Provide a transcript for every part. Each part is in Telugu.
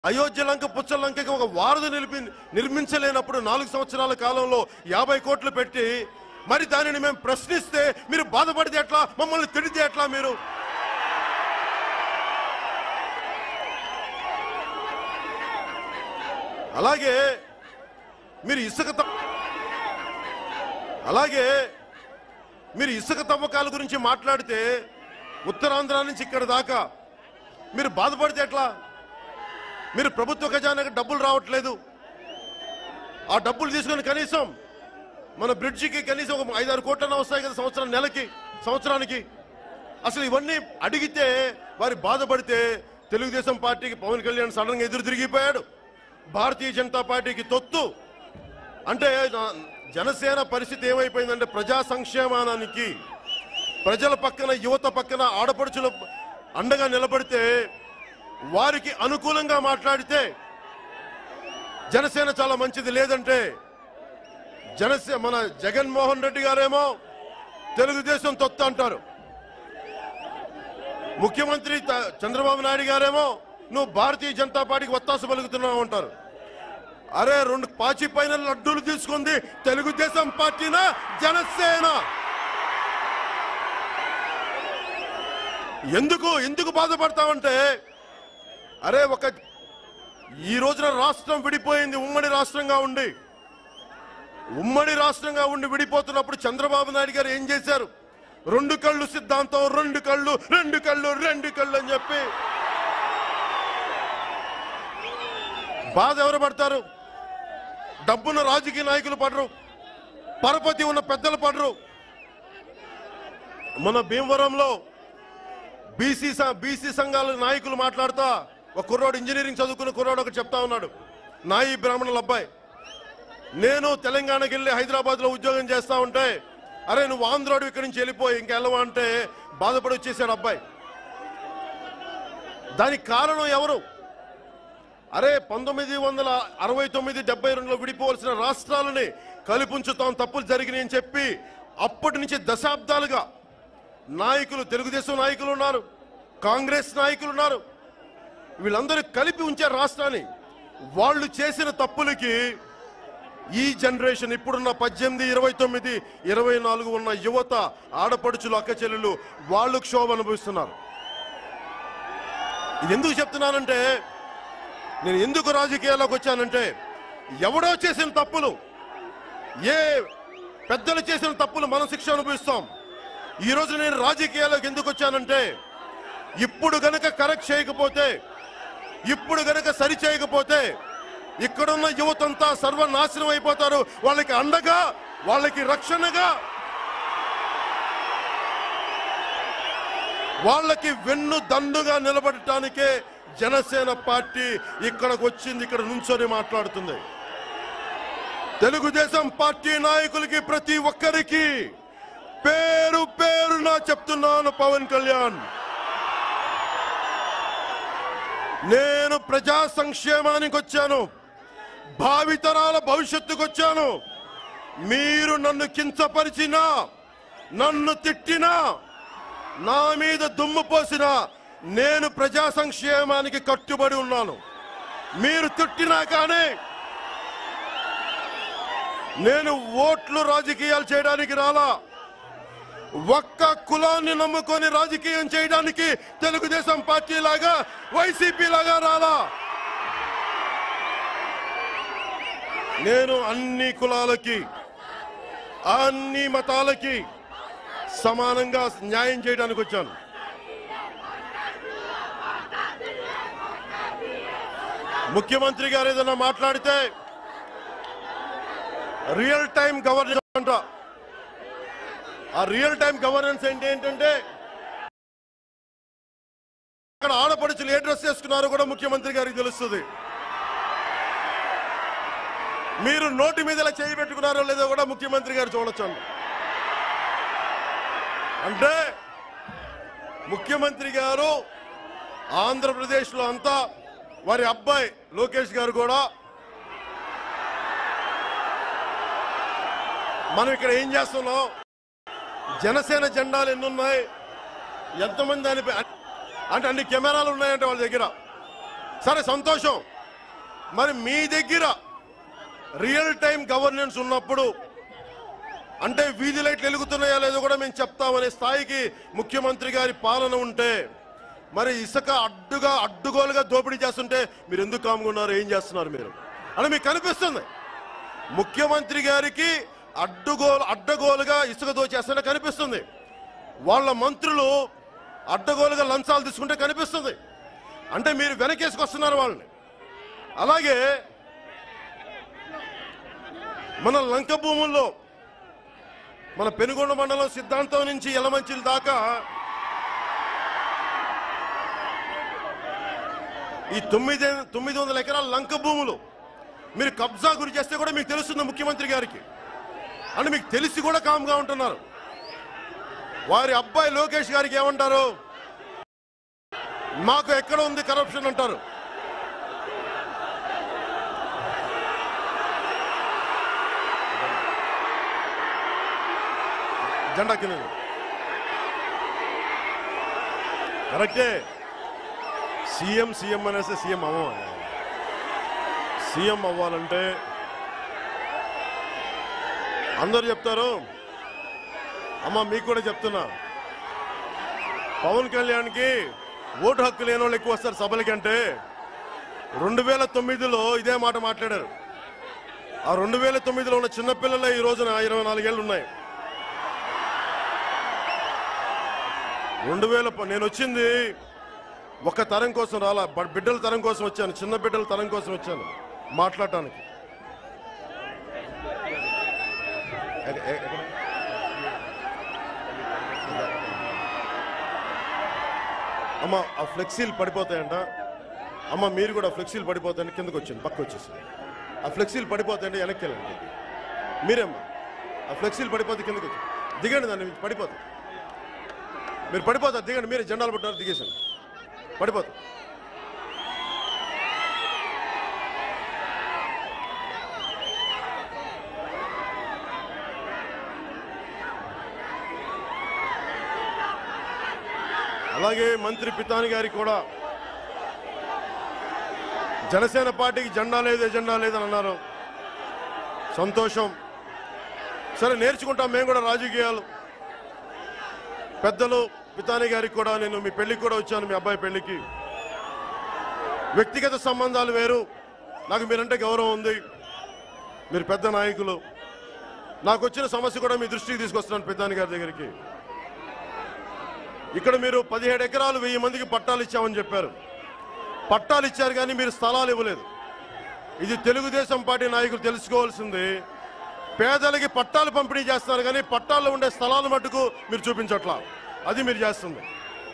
అయోధ్య లంక పుచ్చ లంకకి ఒక వారధి నిలిపి నిర్మించలేనప్పుడు నాలుగు సంవత్సరాల కాలంలో యాభై కోట్లు పెట్టి మరి దానిని మేము ప్రశ్నిస్తే మీరు బాధపడితే ఎట్లా మమ్మల్ని తిడితే ఎట్లా మీరు అలాగే మీరు ఇసుక తవ్వ- అలాగే మీరు ఇసుక తవ్వకాల గురించి మాట్లాడితే ఉత్తరాంధ్ర నుంచి ఇక్కడ దాకా మీరు బాధపడితే ఎట్లా మీరు ప్రభుత్వ ఖజానాకి డబ్బులు రావట్లేదు ఆ డబ్బులు తీసుకొని కనీసం మన బ్రిడ్జికి కనీసం ఒక ఐదారు కోట్లన్నా వస్తాయి కదా సంవత్సరం నెలకి సంవత్సరానికి అసలు ఇవన్నీ అడిగితే వారి బాధపడితే తెలుగుదేశం పార్టీకి పవన్ కళ్యాణ్ సడన్ గా ఎదురు తిరిగిపోయాడు భారతీయ జనతా పార్టీకి తొత్తు అంటే నా- జనసేన పరిస్థితి ఏమైపోయిందంటే ప్రజా సంక్షేమానికి ప్రజల పక్కన యువత పక్కన ఆడపడుచుల అండగా నిలబడితే వారికి అనుకూలంగా మాట్లాడితే జనసేన చాలా మంచిది లేదంటే జనసే మన జగన్మోహన్ రెడ్డి గారేమో తెలుగుదేశం తొత్తు అంటారు ముఖ్యమంత్రి త- చంద్రబాబు నాయుడు గారేమో నువ్వు భారతీయ జనతా పార్టీకి ఒత్తాసు పలుకుతున్నావు అంటారు అరే రెండు పాచి పైన లడ్డూలు తీసుకుంది తెలుగుదేశం పార్టీనా జనసేన ఎందుకు ఎందుకు బాధపడతామంటే అరే ఒక ఈ రోజున రాష్ట్రం విడిపోయింది ఉమ్మడి రాష్ట్రంగా ఉండి ఉమ్మడి రాష్ట్రంగా ఉండి విడిపోతున్నప్పుడు చంద్రబాబు నాయుడు గారు ఏం చేశారు రెండు కళ్ళు సిద్ధాంతం రెండు కళ్ళు రెండు కళ్ళు రెండు కళ్ళు అని చెప్పి బాధ ఎవరు పడతారు డబ్బున్న రాజకీయ నాయకులు పడరు పరపతి ఉన్న పెద్దలు పడరు మన భీమవరంలో బీసీ బీసీ సంఘాల నాయకులు మాట్లాడుతా ఒక కుర్రాడు ఇంజనీరింగ్ చదువుకున్న కుర్రాడు ఒకటి చెప్తా ఉన్నాడు నాయి బ్రాహ్మణుల అబ్బాయి నేను తెలంగాణకి వెళ్ళి హైదరాబాద్ లో ఉద్యోగం చేస్తా ఉంటే అరే నువ్వు ఆంధ్రాడు ఇక్కడి నుంచి వెళ్ళిపోయి ఇంకెళ్ళవా అంటే బాధపడి వచ్చేసాడు అబ్బాయి దానికి కారణం ఎవరు అరే పంతొమ్మిది వందల అరవై తొమ్మిది డెబ్బై రెండులో విడిపోవలసిన రాష్ట్రాలని కలిపుంచుతాం తప్పులు జరిగినాయి అని చెప్పి అప్పటి నుంచి దశాబ్దాలుగా నాయకులు తెలుగుదేశం నాయకులు ఉన్నారు కాంగ్రెస్ నాయకులు ఉన్నారు వీళ్ళందరూ కలిపి ఉంచారు రాష్ట్రాన్ని వాళ్ళు చేసిన తప్పులకి ఈ జనరేషన్ ఇప్పుడున్న పద్దెనిమిది ఇరవై తొమ్మిది ఇరవై నాలుగు ఉన్న యువత ఆడపడుచులు అక్క చెల్లెలు వాళ్ళు క్షోభ అనుభవిస్తున్నారు ఇది ఎందుకు చెప్తున్నానంటే నేను ఎందుకు రాజకీయాల్లోకి వచ్చానంటే ఎవడో చేసిన తప్పులు ఏ పెద్దలు చేసిన తప్పులు మనం శిక్ష అనుభవిస్తాం ఈ రోజు నేను రాజకీయాల్లోకి ఎందుకు వచ్చానంటే ఇప్పుడు గనక కరెక్ట్ చేయకపోతే ఇప్పుడు గనక సరి చేయకపోతే ఇక్కడున్న యువతంతా సర్వనాశనం అయిపోతారు వాళ్ళకి అండగా వాళ్ళకి రక్షణగా వాళ్ళకి వెన్ను దన్నుగా నిలబడటానికే జనసేన పార్టీ ఇక్కడికి వచ్చింది ఇక్కడ నుంచొని మాట్లాడుతుంది తెలుగుదేశం పార్టీ నాయకులకి ప్రతి ఒక్కరికి పేరు పేరున చెప్తున్నాను పవన్ కళ్యాణ్ నేను ప్రజా సంక్షేమానికి వచ్చాను భావితరాల భవిష్యత్తుకు వచ్చాను మీరు నన్ను కించపరిచినా నన్ను తిట్టినా నా మీద దుమ్ము పోసినా నేను ప్రజా సంక్షేమానికి కట్టుబడి ఉన్నాను మీరు తిట్టినా కానీ నేను ఓట్లు రాజకీయాలు చేయడానికి రాలా ఒక్క కులాన్ని నమ్ముకొని రాజకీయం చేయడానికి తెలుగుదేశం పార్టీ లాగా వైసీపీ లాగా రాలా నేను అన్ని కులాలకి అన్ని మతాలకి సమానంగా న్యాయం చేయడానికి వచ్చాను ముఖ్యమంత్రి గారు ఏదైనా మాట్లాడితే రియల్ టైం గవర్నెన్స్ అంట ఆ రియల్ టైం గవర్నెన్స్ ఏంటి ఏంటంటే అక్కడ ఆడపడుచులు ఏ డ్రెస్ వేసుకున్నారో కూడా ముఖ్యమంత్రి గారికి తెలుస్తుంది మీరు నోటి మీద ఇలా చేయి పెట్టుకున్నారో లేదో కూడా ముఖ్యమంత్రి గారు చూడొచ్చు అంటే ముఖ్యమంత్రి గారు ఆంధ్రప్రదేశ్లో అంతా వారి అబ్బాయి లోకేష్ గారు కూడా మనం ఇక్కడ ఏం చేస్తున్నాం జనసేన జెండాలు ఎన్ని ఉన్నాయి ఎంతమంది అని అంటే అన్ని కెమెరాలు ఉన్నాయంటే వాళ్ళ దగ్గర సరే సంతోషం మరి మీ దగ్గర రియల్ టైం గవర్నెన్స్ ఉన్నప్పుడు అంటే వీధి లైట్లు వెలుగుతున్నాయా లేదో కూడా మేము చెప్తామనే స్థాయికి ముఖ్యమంత్రి గారి పాలన ఉంటే మరి ఇసుక అడ్డుగా అడ్డుగోలుగా దోపిడీ చేస్తుంటే మీరు ఎందుకు కాముకున్నారు ఏం చేస్తున్నారు మీరు అని మీకు కనిపిస్తుంది ముఖ్యమంత్రి గారికి అడ్డుగోలు అడ్డగోలుగా ఇసుక దోచేస్తుంటే కనిపిస్తుంది వాళ్ళ మంత్రులు అడ్డగోలుగా లంచాలు తీసుకుంటే కనిపిస్తుంది అంటే మీరు వెనకేసుకొస్తున్నారు వాళ్ళని అలాగే మన లంక భూముల్లో మన పెనుగొండ మండలం సిద్ధాంతం నుంచి ఎలమంచిల దాకా ఈ తొమ్మిది తొమ్మిది వందల ఎకరాల లంక భూములు మీరు కబ్జా గురి చేస్తే కూడా మీకు తెలుస్తుంది ముఖ్యమంత్రి గారికి అంటే మీకు తెలిసి కూడా కామ్గా ఉంటున్నారు వారి అబ్బాయి లోకేష్ గారికి ఏమంటారు మాకు ఎక్కడ ఉంది కరప్షన్ అంటారు జెండా కింద కరెక్టే సీఎం సీఎం అనేసి సీఎం అవ్వాలి సీఎం అవ్వాలంటే అందరు చెప్తారు అమ్మ మీకు కూడా చెప్తున్నా పవన్ కళ్యాణ్కి ఓటు హక్కు లేని వాళ్ళు ఎక్కువ వస్తారు సభలకి అంటే రెండు వేల తొమ్మిదిలో ఇదే మాట మాట్లాడారు ఆ రెండు వేల తొమ్మిదిలో ఉన్న చిన్నపిల్లలే ఈ రోజున ఇరవై నాలుగేళ్ళు ఉన్నాయి రెండు వేల ప- నేను వచ్చింది ఒక తరం కోసం రాలా బ- బిడ్డల తరం కోసం వచ్చాను చిన్న బిడ్డల తరం కోసం వచ్చాను మాట్లాడటానికి ఎ- ఎ- ఎక్కడ? అమ్మ ఆ ఫ్లెక్సీలు పడిపోతాయంట అమ్మ మీరు కూడా ఫ్లెక్సీలు పడిపోతాయంటే కిందకు వచ్చింది పక్క వచ్చేసి ఆ ఫ్లెక్సీలు పడిపోతాయంటే వెనక్కి వెళ్ళండి మీరేమ్మా ఆ ఫ్లెక్సీలు పడిపోతే కిందకు వచ్చి దిగండి దాన్ని నుంచి పడిపోతుంది మీరు పడిపోతారు దిగండి మీరు జెండాలు పట్టారు దిగేసండి పడిపోతారు అలాగే మంత్రి పితాని గారికి కూడా జనసేన పార్టీకి జెండా లేదు ఎజెండా లేదని అన్నారు సంతోషం సరే నేర్చుకుంటాం మేము కూడా రాజకీయాలు పెద్దలు పితాని గారికి కూడా నేను మీ పెళ్లికి కూడా వచ్చాను మీ అబ్బాయి పెళ్లికి వ్యక్తిగత సంబంధాలు వేరు నాకు మీరంటే గౌరవం ఉంది మీరు పెద్ద నాయకులు నాకు వచ్చిన సమస్య కూడా మీ దృష్టికి తీసుకొస్తున్నాను పితాని గారి దగ్గరికి ఇక్కడ మీరు పదిహేడు ఎకరాలు వెయ్యి మందికి పట్టాలు ఇచ్చామని చెప్పారు పట్టాలు ఇచ్చారు కానీ మీరు స్థలాలు ఇవ్వలేదు ఇది తెలుగుదేశం పార్టీ నాయకులు తెలుసుకోవాల్సింది పేదలకి పట్టాలు పంపిణీ చేస్తున్నారు కానీ పట్టాల్లో ఉండే స్థలాలు మట్టుకు మీరు చూపించట్లా అది మీరు చేస్తుంది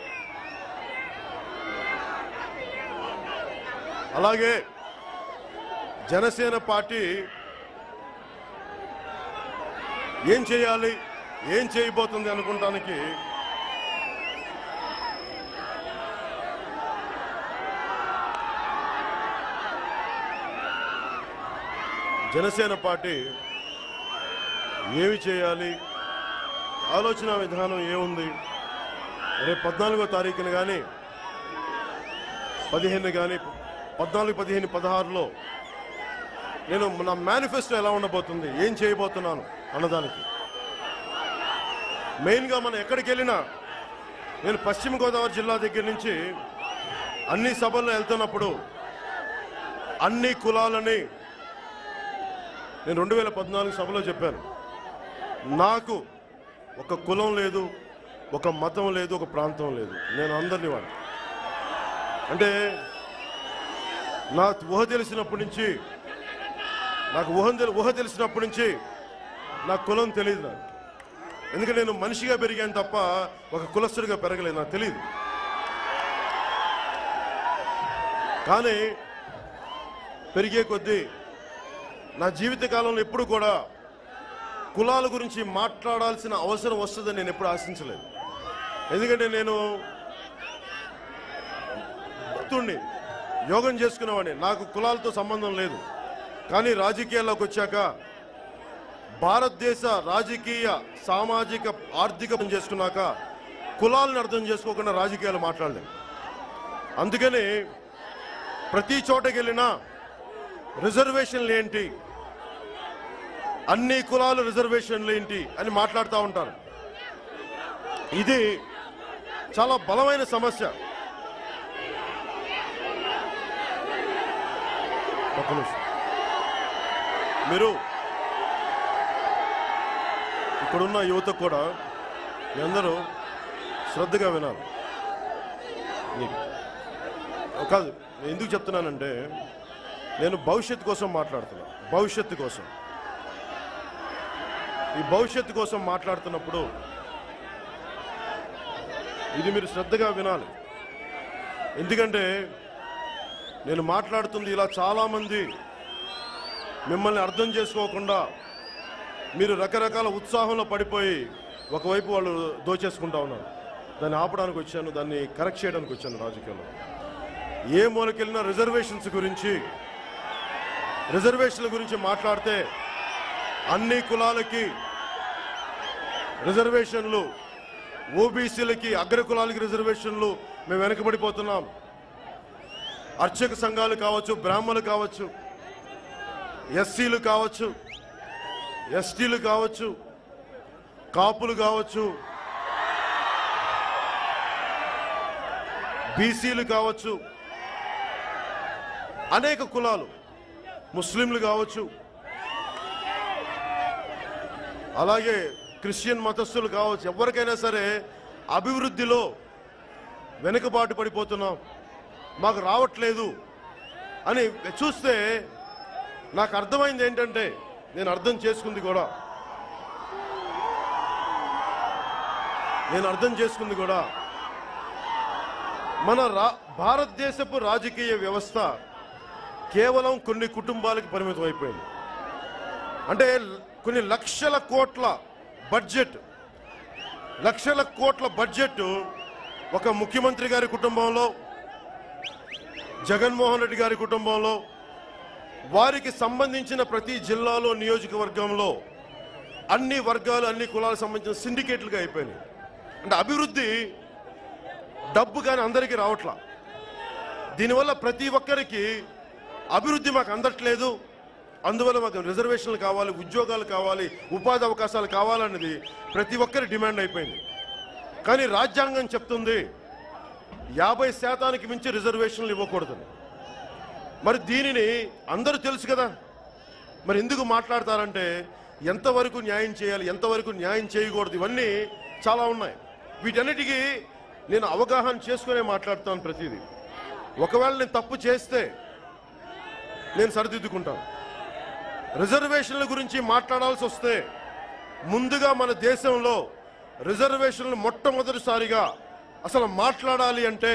అలాగే జనసేన పార్టీ ఏం చేయాలి ఏం చేయబోతుంది అనుకుంటానికి జనసేన పార్టీ ఏమి చేయాలి ఆలోచన విధానం ఏముంది రేపు పద్నాలుగో తారీఖున కానీ పదిహేను కానీ పద్నాలుగు పదిహేను పదహారులో నేను నా మేనిఫెస్టో ఎలా ఉండబోతుంది ఏం చేయబోతున్నాను అన్నదానికి మెయిన్గా మనం ఎక్కడికి వెళ్ళినా నేను పశ్చిమ గోదావరి జిల్లా దగ్గర నుంచి అన్ని సభల్లో వెళ్తున్నప్పుడు అన్ని కులాలని నేను రెండు వేల పద్నాలుగు సభలో చెప్పాను నాకు ఒక కులం లేదు ఒక మతం లేదు ఒక ప్రాంతం లేదు నేను అందరిని వాడు అంటే నా ఊహ తెలిసినప్పటి నుంచి నాకు ఊహ తెలి- ఊహ తెలిసినప్పటి నుంచి నాకు కులం తెలియదు నాకు ఎందుకంటే నేను మనిషిగా పెరిగాను తప్ప ఒక కులస్తుడిగా పెరగలేదు నాకు తెలియదు కానీ పెరిగే కొద్దీ నా జీవిత కాలంలో ఎప్పుడు కూడా కులాల గురించి మాట్లాడాల్సిన అవసరం వస్తుందని నేను ఎప్పుడు ఆశించలేదు ఎందుకంటే నేను భక్తుణ్ణి యోగం చేసుకునేవాడిని నాకు కులాలతో సంబంధం లేదు కానీ రాజకీయాల్లోకి వచ్చాక భారతదేశ రాజకీయ సామాజిక ఆర్థిక పని చేసుకున్నాక కులాలను అర్థం చేసుకోకుండా రాజకీయాలు మాట్లాడలేము అందుకని ప్రతి చోటకి వెళ్ళినా రిజర్వేషన్లు ఏంటి అన్ని కులాలు రిజర్వేషన్లు ఏంటి అని మాట్లాడుతూ ఉంటారు ఇది చాలా బలమైన సమస్య ఒక్క నిమిషం. మీరు ఇక్కడున్న యువత కూడా మీ అందరూ శ్రద్ధగా వినాలి నీకు. కాదు నేను ఎందుకు చెప్తున్నానంటే నేను భవిష్యత్తు కోసం మాట్లాడుతున్నా భవిష్యత్తు కోసం ఈ భవిష్యత్తు కోసం మాట్లాడుతున్నప్పుడు ఇది మీరు శ్రద్ధగా వినాలి ఎందుకంటే నేను మాట్లాడుతుంది ఇలా చాలామంది మిమ్మల్ని అర్థం చేసుకోకుండా మీరు రకరకాల ఉత్సాహంలో పడిపోయి ఒకవైపు వాళ్ళు దోచేసుకుంటా ఉన్నారు దాన్ని ఆపడానికి వచ్చాను దాన్ని కరెక్ట్ చేయడానికి వచ్చాను రాజకీయాల్లో ఏ మూలకెళ్ళినా రిజర్వేషన్స్ గురించి రిజర్వేషన్ల గురించి మాట్లాడితే అన్ని కులాలకి రిజర్వేషన్లు ఓబీసీలకి అగ్ర కులాలకి రిజర్వేషన్లు మేము వెనకబడిపోతున్నాం అర్చక సంఘాలు కావచ్చు బ్రాహ్మణులు కావచ్చు ఎస్సీలు కావచ్చు ఎస్టీలు కావచ్చు కాపులు కావచ్చు బీసీలు కావచ్చు అనేక కులాలు ముస్లింలు కావచ్చు అలాగే క్రిస్టియన్ మతస్థులు కావచ్చు ఎవరికైనా సరే అభివృద్ధిలో వెనుకబాటు పడిపోతున్నాం మాకు రావట్లేదు అని చూస్తే నాకు అర్థమైంది ఏంటంటే నేను అర్థం చేసుకుంది కూడా నేను అర్థం చేసుకుంది కూడా మన రా భారతదేశపు రాజకీయ వ్యవస్థ కేవలం కొన్ని కుటుంబాలకు పరిమితం అయిపోయింది అంటే కొన్ని లక్షల కోట్ల బడ్జెట్ లక్షల కోట్ల బడ్జెట్ ఒక ముఖ్యమంత్రి గారి కుటుంబంలో జగన్మోహన్ రెడ్డి గారి కుటుంబంలో వారికి సంబంధించిన ప్రతి జిల్లాలో నియోజకవర్గంలో అన్ని వర్గాలు అన్ని కులాలకు సంబంధించిన సిండికేట్లుగా అయిపోయినాయి అంటే అభివృద్ధి డబ్బు కానీ అందరికీ రావట్లా దీనివల్ల ప్రతి ఒక్కరికి అభివృద్ధి మాకు అందట్లేదు అందువల్ల మాకు రిజర్వేషన్లు కావాలి ఉద్యోగాలు కావాలి ఉపాధి అవకాశాలు కావాలన్నది ప్రతి ఒక్కరి డిమాండ్ అయిపోయింది కానీ రాజ్యాంగం చెప్తుంది యాభై శాతానికి మించి రిజర్వేషన్లు ఇవ్వకూడదని మరి దీనిని అందరూ తెలుసు కదా మరి ఎందుకు మాట్లాడతారంటే ఎంతవరకు న్యాయం చేయాలి ఎంతవరకు న్యాయం చేయకూడదు ఇవన్నీ చాలా ఉన్నాయి వీటన్నిటికీ నేను అవగాహన చేసుకునే మాట్లాడుతాను ప్రతిదీ ఒకవేళ నేను తప్పు చేస్తే నేను సరిదిద్దుకుంటాను రిజర్వేషన్ల గురించి మాట్లాడాల్సి వస్తే ముందుగా మన దేశంలో రిజర్వేషన్లు మొట్టమొదటిసారిగా అసలు మాట్లాడాలి అంటే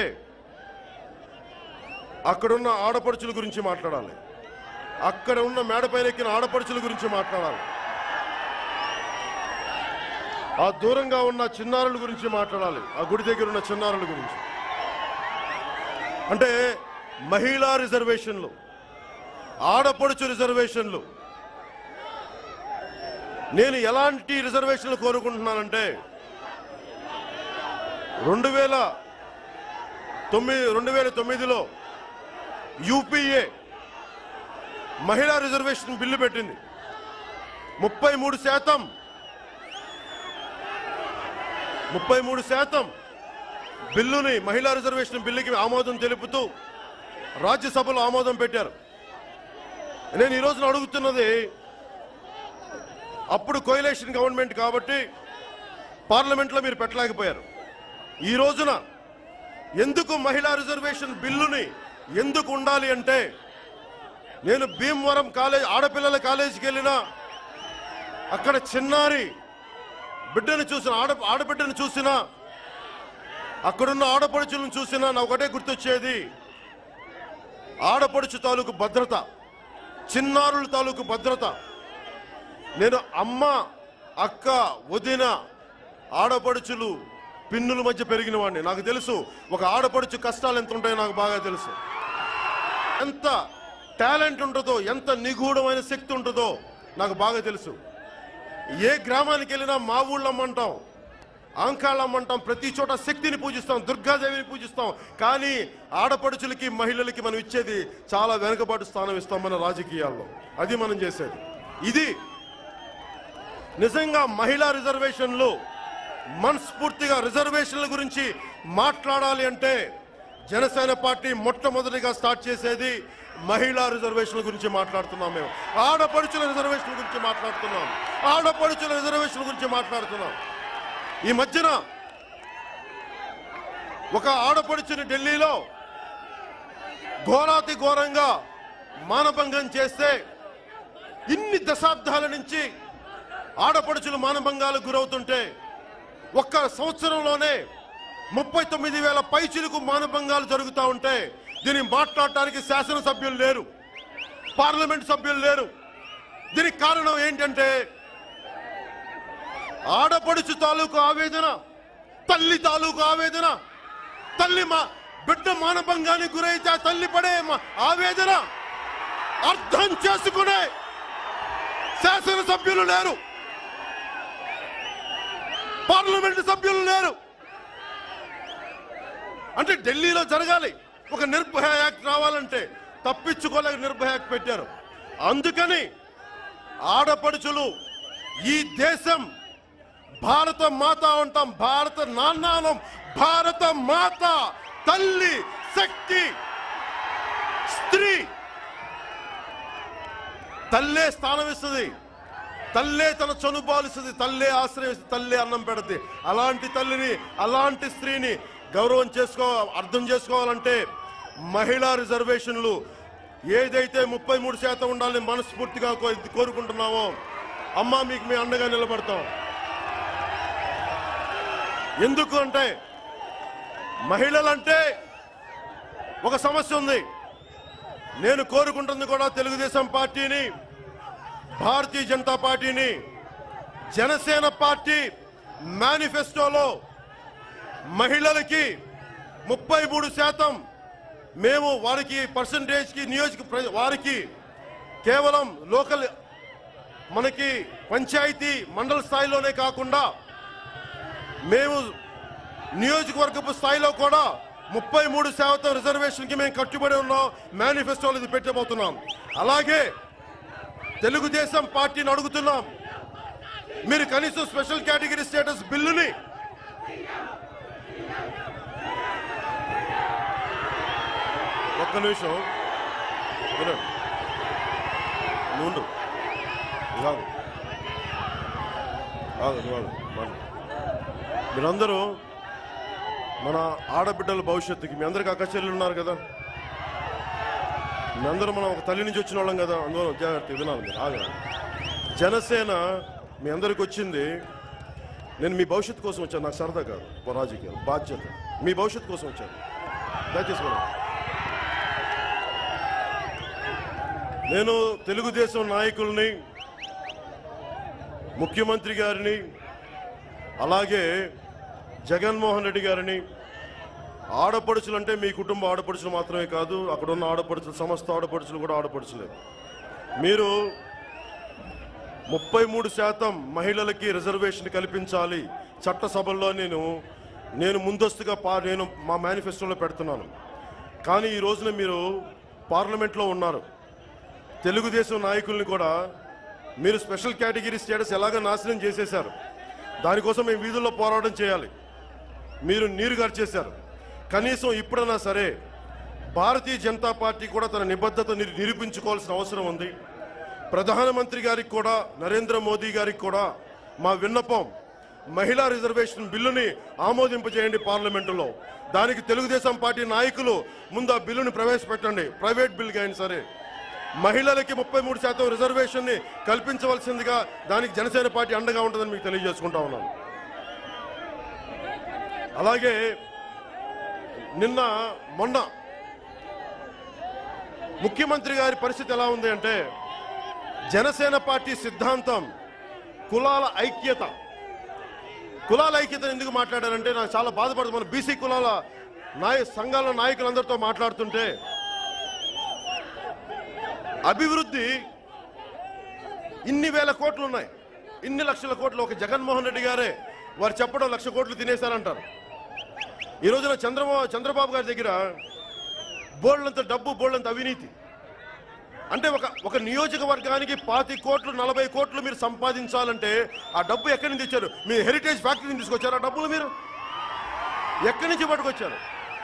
అక్కడున్న ఆడపడుచుల గురించి మాట్లాడాలి అక్కడ ఉన్న మేడపైన ఎక్కిన ఆడపడుచుల గురించి మాట్లాడాలి ఆ దూరంగా ఉన్న చిన్నారుల గురించి మాట్లాడాలి ఆ గుడి దగ్గర ఉన్న చిన్నారుల గురించి అంటే మహిళా రిజర్వేషన్లు ఆడపడుచు రిజర్వేషన్లు నేను ఎలాంటి రిజర్వేషన్లు కోరుకుంటున్నానంటే రెండు వేల తొమ్మిది రెండు వేల తొమ్మిదిలో యూపీఏ మహిళా రిజర్వేషన్ బిల్లు పెట్టింది ముప్పై మూడు శాతం ముప్పై మూడు శాతం బిల్లుని మహిళా రిజర్వేషన్ బిల్లుకి ఆమోదం తెలుపుతూ రాజ్యసభలో ఆమోదం పెట్టారు నేను ఈ రోజున అడుగుతున్నది అప్పుడు కోయిలేషన్ గవర్నమెంట్ కాబట్టి పార్లమెంట్లో మీరు పెట్టలేకపోయారు ఈ రోజున ఎందుకు మహిళా రిజర్వేషన్ బిల్లుని ఎందుకు ఉండాలి అంటే నేను భీమవరం కాలేజ్ ఆడపిల్లల కాలేజీకి వెళ్ళినా అక్కడ చిన్నారి బిడ్డను చూసిన ఆడ ఆడబిడ్డను చూసినా అక్కడున్న ఆడపడుచులను చూసినా నా ఒకటే గుర్తొచ్చేది ఆడపడుచు తాలూకు భద్రత చిన్నారుల తాలూకు భద్రత నేను అమ్మ అక్క వదిన ఆడపడుచులు పిన్నుల మధ్య పెరిగిన వాడిని నాకు తెలుసు ఒక ఆడపడుచు కష్టాలు ఎంత ఉంటాయో నాకు బాగా తెలుసు ఎంత టాలెంట్ ఉంటుందో ఎంత నిగూఢమైన శక్తి ఉంటుందో నాకు బాగా తెలుసు ఏ గ్రామానికి వెళ్ళినా మా ఊళ్ళమ్మంటాం ఆంకాళమ్మంటాం ప్రతి చోట శక్తిని పూజిస్తాం దుర్గాదేవిని పూజిస్తాం కానీ ఆడపడుచులకి మహిళలకి మనం ఇచ్చేది చాలా వెనుకబాటు స్థానం ఇస్తాం మన రాజకీయాల్లో అది మనం చేసేది ఇది నిజంగా మహిళా రిజర్వేషన్లు మనస్ఫూర్తిగా రిజర్వేషన్ల గురించి మాట్లాడాలి అంటే జనసేన పార్టీ మొట్టమొదటిగా స్టార్ట్ చేసేది మహిళా రిజర్వేషన్ల గురించి మాట్లాడుతున్నాం మేము ఆడపడుచుల రిజర్వేషన్ల గురించి మాట్లాడుతున్నాం ఆడపడుచుల రిజర్వేషన్ల గురించి మాట్లాడుతున్నాం ఈ మధ్యన ఒక ఆడపడుచుని ఢిల్లీలో ఘోరాతి ఘోరంగా మానభంగం చేస్తే ఇన్ని దశాబ్దాల నుంచి ఆడపడుచులు మానభంగాలకు గురవుతుంటే ఒక్క సంవత్సరంలోనే ముప్పై తొమ్మిది వేల పైచిలకు మానభంగాలు జరుగుతూ ఉంటే దీన్ని మాట్లాడటానికి శాసనసభ్యులు లేరు పార్లమెంట్ సభ్యులు లేరు దీనికి కారణం ఏంటంటే ఆడపడుచు తాలూకు ఆవేదన తల్లి తాలూకు ఆవేదన తల్లి మా బిడ్డ మానభంగానికి గురైతే ఆ తల్లి పడే మా ఆవేదన అర్థం చేసుకునే శాసనసభ్యులు లేరు పార్లమెంట్ సభ్యులు లేరు అంటే ఢిల్లీలో జరగాలి ఒక నిర్భయ యాక్ట్ రావాలంటే తప్పించుకోలేక నిర్భయ యాక్ట్ పెట్టారు అందుకని ఆడపడుచులు ఈ దేశం భారత మాత అంటాం భారత నాన్నానం భారత మాత తల్లి శక్తి స్త్రీ తల్లే స్థానం ఇస్తుంది తల్లే తన చనుబాలుస్తుంది తల్లే ఆశ్రయిస్తుంది తల్లే అన్నం పెడుతుంది అలాంటి తల్లిని అలాంటి స్త్రీని గౌరవం చేసుకో అర్థం చేసుకోవాలంటే మహిళా రిజర్వేషన్లు ఏదైతే ముప్పై మూడు శాతం ఉండాలని మనస్ఫూర్తిగా కో- కోరుకుంటున్నామో అమ్మా మీకు మీ అండగా నిలబడతాం ఎందుకు అంటే మహిళలంటే ఒక సమస్య ఉంది నేను కోరుకుంటుంది కూడా తెలుగుదేశం పార్టీని భారతీయ జనతా పార్టీని జనసేన పార్టీ మేనిఫెస్టోలో మహిళలకి ముప్పై మూడు శాతం మేము వారికి పర్సంటేజ్ కి నియోజక ప్ర- వారికి కేవలం లోకల్ మనకి పంచాయతీ మండల స్థాయిలోనే కాకుండా మేము నియోజకవర్గపు స్థాయిలో కూడా ముప్పై మూడు శాతం రిజర్వేషన్ కి మేము కట్టుబడి ఉన్నాం మేనిఫెస్టోలో ఇది పెట్టబోతున్నాం అలాగే తెలుగుదేశం పార్టీని అడుగుతున్నాం మీరు కనీసం స్పెషల్ కేటగిరీ స్టేటస్ బిల్లుని ఒక్క నిమిషం వినండి. నువ్వు ఉండు. నువ్వు ఆగు. ఆగు, నువ్వు ఆగు. మాట్లాడు. మీరందరూ మన ఆడబిడ్డల భవిష్యత్తుకి మీ అందరికి అక్క చెల్లెలు ఉన్నారు కదా మీ అందరూ మనం ఒక తల్లి నుంచి వచ్చిన వాళ్ళం కదా అందువల్ల జాగ్రత్త వినాలి మీరు ఆగరా జనసేన మీ అందరికి వచ్చింది నేను మీ భవిష్యత్తు కోసం వచ్చాను నాకు సరదా కాదు ఓ రాజకీయాలు బాధ్యత మీ భవిష్యత్తు కోసం వచ్చాను దయచేసి వినండి. నేను తెలుగుదేశం నాయకుల్ని ముఖ్యమంత్రి గారిని అలాగే జగన్మోహన్ రెడ్డి గారిని ఆడపడుచులు అంటే మీ కుటుంబ ఆడపడుచులు మాత్రమే కాదు అక్కడ ఉన్న ఆడపడుచులు సమస్త ఆడపడుచులు కూడా ఆడపడుచులే మీరు ముప్పై మూడు శాతం మహిళలకి రిజర్వేషన్ కల్పించాలి చట్టసభల్లో నేను నేను ముందస్తుగా పా నేను మా మేనిఫెస్టోలో పెడుతున్నాను కానీ ఈ రోజున మీరు పార్లమెంట్లో ఉన్నారు తెలుగుదేశం నాయకుల్ని కూడా మీరు స్పెషల్ కేటగిరీ స్టేటస్ ఎలాగ నాశనం చేసేశారు దానికోసం మేము వీధుల్లో పోరాటం చేయాలి మీరు నీరు గార్చేశారు కనీసం ఇప్పుడైనా సరే భారతీయ జనతా పార్టీ కూడా తన నిబద్ధత నిరు- నిరూపించుకోవాల్సిన అవసరం ఉంది ప్రధానమంత్రి గారికి కూడా నరేంద్ర మోదీ గారికి కూడా మా విన్నపం మహిళా రిజర్వేషన్ బిల్లుని ఆమోదింపజేయండి పార్లమెంటులో దానికి తెలుగుదేశం పార్టీ నాయకులు ముందు ఆ బిల్లుని ప్రవేశపెట్టండి ప్రైవేట్ బిల్ అయినా సరే మహిళలకి ముప్పై మూడు శాతం రిజర్వేషన్ ని కల్పించవలసిందిగా దానికి జనసేన పార్టీ అండగా ఉంటుందని మీకు తెలియజేసుకుంటా ఉన్నాను అలాగే నిన్న మొన్న ముఖ్యమంత్రి గారి పరిస్థితి ఎలా ఉంది అంటే జనసేన పార్టీ సిద్ధాంతం కులాల ఐక్యత కులాల ఐక్యతను ఎందుకు మాట్లాడారంటే నాకు చాలా బాధపడుతుంది మన బీసీ కులాల నాయ సంఘాల నాయకులందరితో మాట్లాడుతుంటే అభివృద్ధి ఇన్ని వేల కోట్లు ఉన్నాయి ఇన్ని లక్షల కోట్లు ఒక జగన్మోహన్ రెడ్డి గారే వారు చెప్పడం లక్ష కోట్లు తినేశారంటారు ఈ రోజున చంద్రబాబు చంద్రబాబు గారి దగ్గర బోళ్ళంత డబ్బు బోళ్ళంత అవినీతి అంటే ఒక ఒక నియోజకవర్గానికి పాతి కోట్లు నలభై కోట్లు మీరు సంపాదించాలంటే ఆ డబ్బు ఎక్కడి నుంచి తెచ్చారు మీ హెరిటేజ్ ఫ్యాక్టరీ నుంచి తీసుకొచ్చారు ఆ డబ్బులు మీరు ఎక్కడి నుంచి పట్టుకొచ్చారు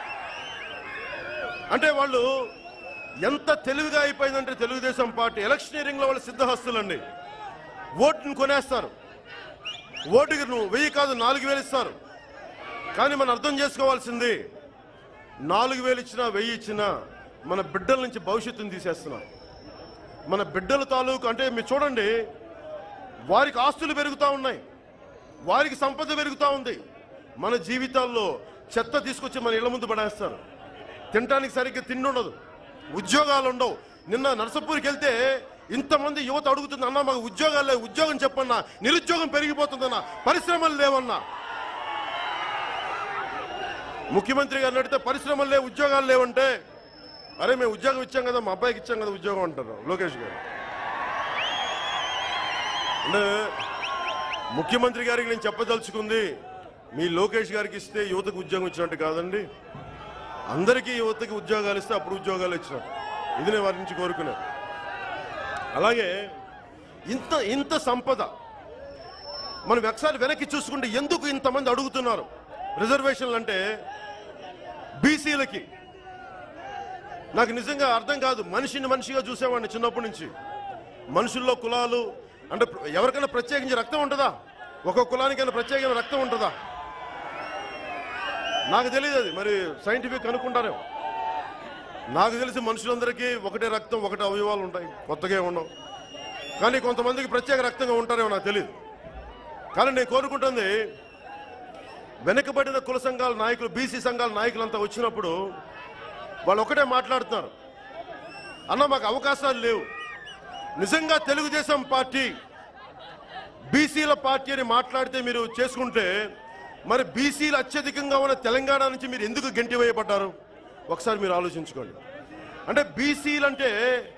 అంటే వాళ్ళు ఎంత తెలివిగా అయిపోయిందంటే తెలుగుదేశం పార్టీ ఎలక్షనీరింగ్ లో వాళ్ళు సిద్ధహస్తులండి ఓటును కొనేస్తారు ఓటుకి నువ్వు వెయ్యి కాదు నాలుగు వేలు ఇస్తారు కానీ మనం అర్థం చేసుకోవాల్సింది నాలుగు వేలు ఇచ్చినా వెయ్యి ఇచ్చినా మన బిడ్డల నుంచి భవిష్యత్తును తీసేస్తున్నాం మన బిడ్డల తాలూకు అంటే మీరు చూడండి వారికి ఆస్తులు పెరుగుతూ ఉన్నాయి వారికి సంపద పెరుగుతూ ఉంది మన జీవితాల్లో చెత్త తీసుకొచ్చి మన ఇళ్ల ముందు పడేస్తారు తినడానికి సరిగ్గా తిండి ఉండదు ఉద్యోగాలు ఉండవు నిన్న నరసపూర్కి వెళ్తే ఇంతమంది యువత అడుగుతుంది అన్న మాకు ఉద్యోగాలు లేవు ఉద్యోగం చెప్పన్నా నిరుద్యోగం పెరిగిపోతుందన్న పరిశ్రమలు లేవన్నా ముఖ్యమంత్రి గారిని అడిగితే పరిశ్రమలు లేవు ఉద్యోగాలు లేవంటే అరే మేము ఉద్యోగం ఇచ్చాం కదా మా అబ్బాయికి ఇచ్చాం కదా ఉద్యోగం అంటారు లోకేష్ గారు అంటే ముఖ్యమంత్రి గారికి నేను చెప్పదలుచుకుంది మీ లోకేష్ గారికి ఇస్తే యువతకు ఉద్యోగం ఇచ్చినట్టు కాదండి అందరికీ యువతకి ఉద్యోగాలు ఇస్తే అప్పుడు ఉద్యోగాలు ఇచ్చినట్టు ఇది నేను వారి నుంచి కోరుకున్నాను అలాగే ఇంత ఇంత సంపద మనం ఒకసారి వెనక్కి చూసుకుంటే ఎందుకు ఇంతమంది అడుగుతున్నారు రిజర్వేషన్లు అంటే బీసీలకి నాకు నిజంగా అర్థం కాదు మనిషిని మనిషిగా చూసేవాడిని చిన్నప్పటి నుంచి మనుషుల్లో కులాలు అంటే ఎవరికైనా ప్రత్యేకించి రక్తం ఉంటుందా ఒక్కొక్క కులానికైనా ప్రత్యేకమైన రక్తం ఉంటుందా నాకు తెలియదు అది మరి సైంటిఫిక్ అనుకుంటారేమో నాకు తెలిసి మనుషులందరికీ ఒకటే రక్తం ఒకటే అవయవాలు ఉంటాయి కొత్తగా ఏం ఉండవు కానీ కొంతమందికి ప్రత్యేక రక్తంగా ఉంటారేమో నాకు తెలియదు కానీ నేను కోరుకుంటుంది వెనుకబడిన కుల సంఘాల నాయకులు బీసీ సంఘాల నాయకులంతా వచ్చినప్పుడు వాళ్ళు ఒకటే మాట్లాడుతున్నారు అన్న మాకు అవకాశాలు లేవు నిజంగా తెలుగుదేశం పార్టీ బీసీల పార్టీ అని మాట్లాడితే మీరు చేసుకుంటే మరి బీసీలు అత్యధికంగా ఉన్న తెలంగాణ నుంచి మీరు ఎందుకు గెంటివేయబడ్డారు ఒకసారి మీరు ఆలోచించుకోండి అంటే బీసీలు అంటే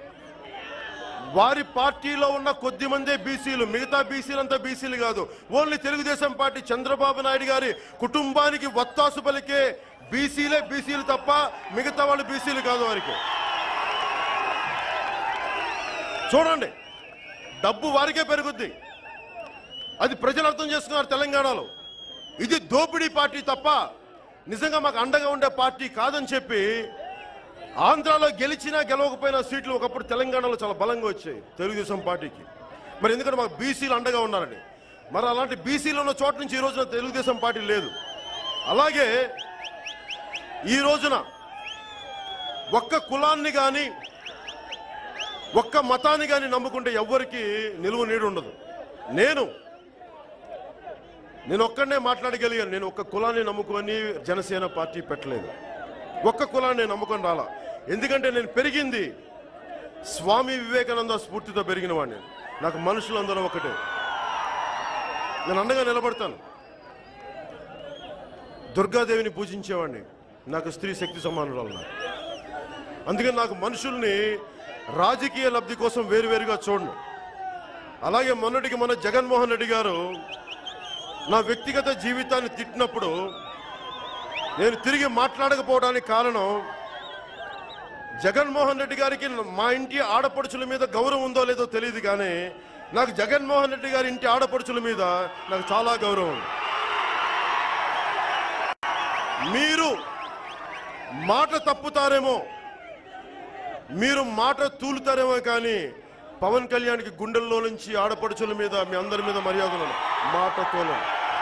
వారి పార్టీలో ఉన్న కొద్ది మందే బీసీలు మిగతా బీసీలంతా బీసీలు కాదు ఓన్లీ తెలుగుదేశం పార్టీ చంద్రబాబు నాయుడు గారి కుటుంబానికి వత్తాసు పలికే బీసీలే బీసీలు తప్ప మిగతా వాళ్ళు బీసీలు కాదు వారికి చూడండి డబ్బు వారికే పెరుగుద్ది అది ప్రజలు అర్థం చేసుకున్నారు తెలంగాణలో ఇది దోపిడీ పార్టీ తప్ప నిజంగా మాకు అండగా ఉండే పార్టీ కాదని చెప్పి ఆంధ్రాలో గెలిచినా గెలవకపోయినా సీట్లు ఒకప్పుడు తెలంగాణలో చాలా బలంగా వచ్చాయి తెలుగుదేశం పార్టీకి మరి ఎందుకంటే మాకు బీసీలు అండగా ఉన్నారని మరి అలాంటి బీసీలు ఉన్న చోట నుంచి ఈ రోజున తెలుగుదేశం పార్టీ లేదు అలాగే ఈ రోజున ఒక్క కులాన్ని కానీ ఒక్క మతాన్ని కానీ నమ్ముకుంటే ఎవ్వరికి నిలువ నీడు ఉండదు నేను నేను ఒక్కడనే మాట్లాడగలిగాను నేను ఒక్క కులాన్ని నమ్ముకొని జనసేన పార్టీ పెట్టలేదు ఒక్క కులాన్ని నేను నమ్ముకొని రాలా ఎందుకంటే నేను పెరిగింది స్వామి వివేకానంద స్ఫూర్తితో పెరిగిన వాడిని నాకు మనుషులందరూ ఒకటే నేను అండగా నిలబడతాను దుర్గాదేవిని పూజించేవాడిని నాకు స్త్రీ శక్తి సమానురాలు నాకు అందుకని నాకు మనుషుల్ని రాజకీయ లబ్ధి కోసం వేరువేరుగా చూడను అలాగే మొన్నటికి మన జగన్మోహన్ రెడ్డి గారు నా వ్యక్తిగత జీవితాన్ని తిట్టినప్పుడు నేను తిరిగి మాట్లాడకపోవడానికి కారణం జగన్మోహన్ రెడ్డి గారికి మా ఇంటి ఆడపడుచుల మీద గౌరవం ఉందో లేదో తెలియదు కానీ నాకు జగన్మోహన్ రెడ్డి గారి ఇంటి ఆడపడుచుల మీద నాకు చాలా గౌరవం ఉంది మీరు మాట తప్పుతారేమో మీరు మాట తూలుతారేమో కానీ పవన్ కళ్యాణ్కి గుండెల్లో నుంచి ఆడపడుచుల మీద మీ అందరి మీద మర్యాదలు మాట తోలం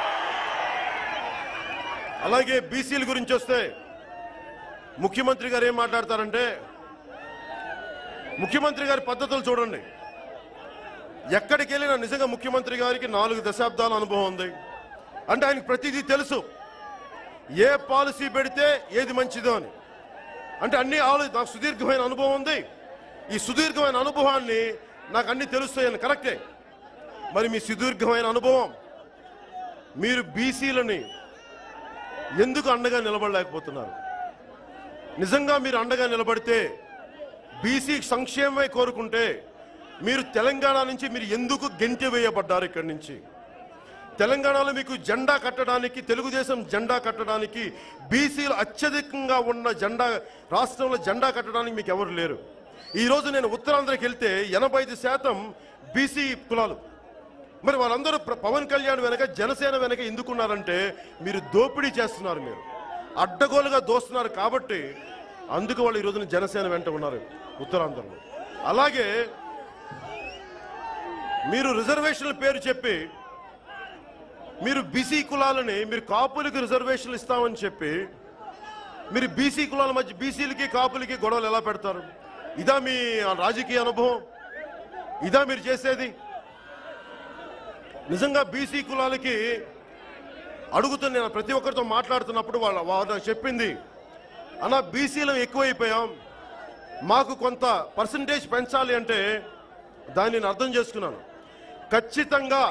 అలాగే బీసీల గురించి వస్తే ముఖ్యమంత్రి గారు ఏం మాట్లాడతారంటే ముఖ్యమంత్రి గారి పద్ధతులు చూడండి ఎక్కడికి వెళ్ళినా నిజంగా ముఖ్యమంత్రి గారికి నాలుగు దశాబ్దాల అనుభవం ఉంది అంటే ఆయనకు ప్రతిదీ తెలుసు ఏ పాలసీ పెడితే ఏది మంచిదో అని అంటే అన్ని ఆలో నాకు సుదీర్ఘమైన అనుభవం ఉంది ఈ సుదీర్ఘమైన అనుభవాన్ని నాకు అన్ని తెలుస్తాయని కరెక్టే మరి మీ సుదీర్ఘమైన అనుభవం మీరు బీసీలని ఎందుకు అండగా నిలబడలేకపోతున్నారు నిజంగా మీరు అండగా నిలబడితే బీసీ సంక్షేమమే కోరుకుంటే మీరు తెలంగాణ నుంచి మీరు ఎందుకు గెంటి వేయబడ్డారు ఇక్కడి నుంచి తెలంగాణలో మీకు జెండా కట్టడానికి తెలుగుదేశం జెండా కట్టడానికి బీసీలు అత్యధికంగా ఉన్న జెండా రాష్ట్రంలో జెండా కట్టడానికి మీకు ఎవరు లేరు ఈ రోజు నేను ఉత్తరాంధ్రకి వెళ్తే ఎనభై ఐదు శాతం బీసీ కులాలు మరి వాళ్ళందరూ ప్ర- పవన్ కళ్యాణ్ వెనక జనసేన వెనక ఎందుకున్నారంటే మీరు దోపిడీ చేస్తున్నారు మీరు అడ్డగోలుగా దోస్తున్నారు కాబట్టి అందుకు వాళ్ళు ఈ రోజున జనసేన వెంట ఉన్నారు ఉత్తరాంధ్రలో అలాగే మీరు రిజర్వేషన్ల పేరు చెప్పి మీరు బీసీ కులాలని మీరు కాపులకు రిజర్వేషన్లు ఇస్తామని చెప్పి మీరు బీసీ కులాల మధ్య బీసీలకి కాపులకి గొడవలు ఎలా పెడతారు ఇదా మీ రాజకీయ అనుభవం ఇదా మీరు చేసేది నిజంగా బీసీ కులాలకి అడుగుతున్న నేను ప్రతి ఒక్కరితో మాట్లాడుతున్నప్పుడు వాళ్ళ వాళ్ళు నాకు చెప్పింది అన్న బీసీలం ఎక్కువైపోయాం మాకు కొంత పర్సంటేజ్ పెంచాలి అంటే దాన్ని నేను అర్థం చేసుకున్నాను ఖచ్చితంగా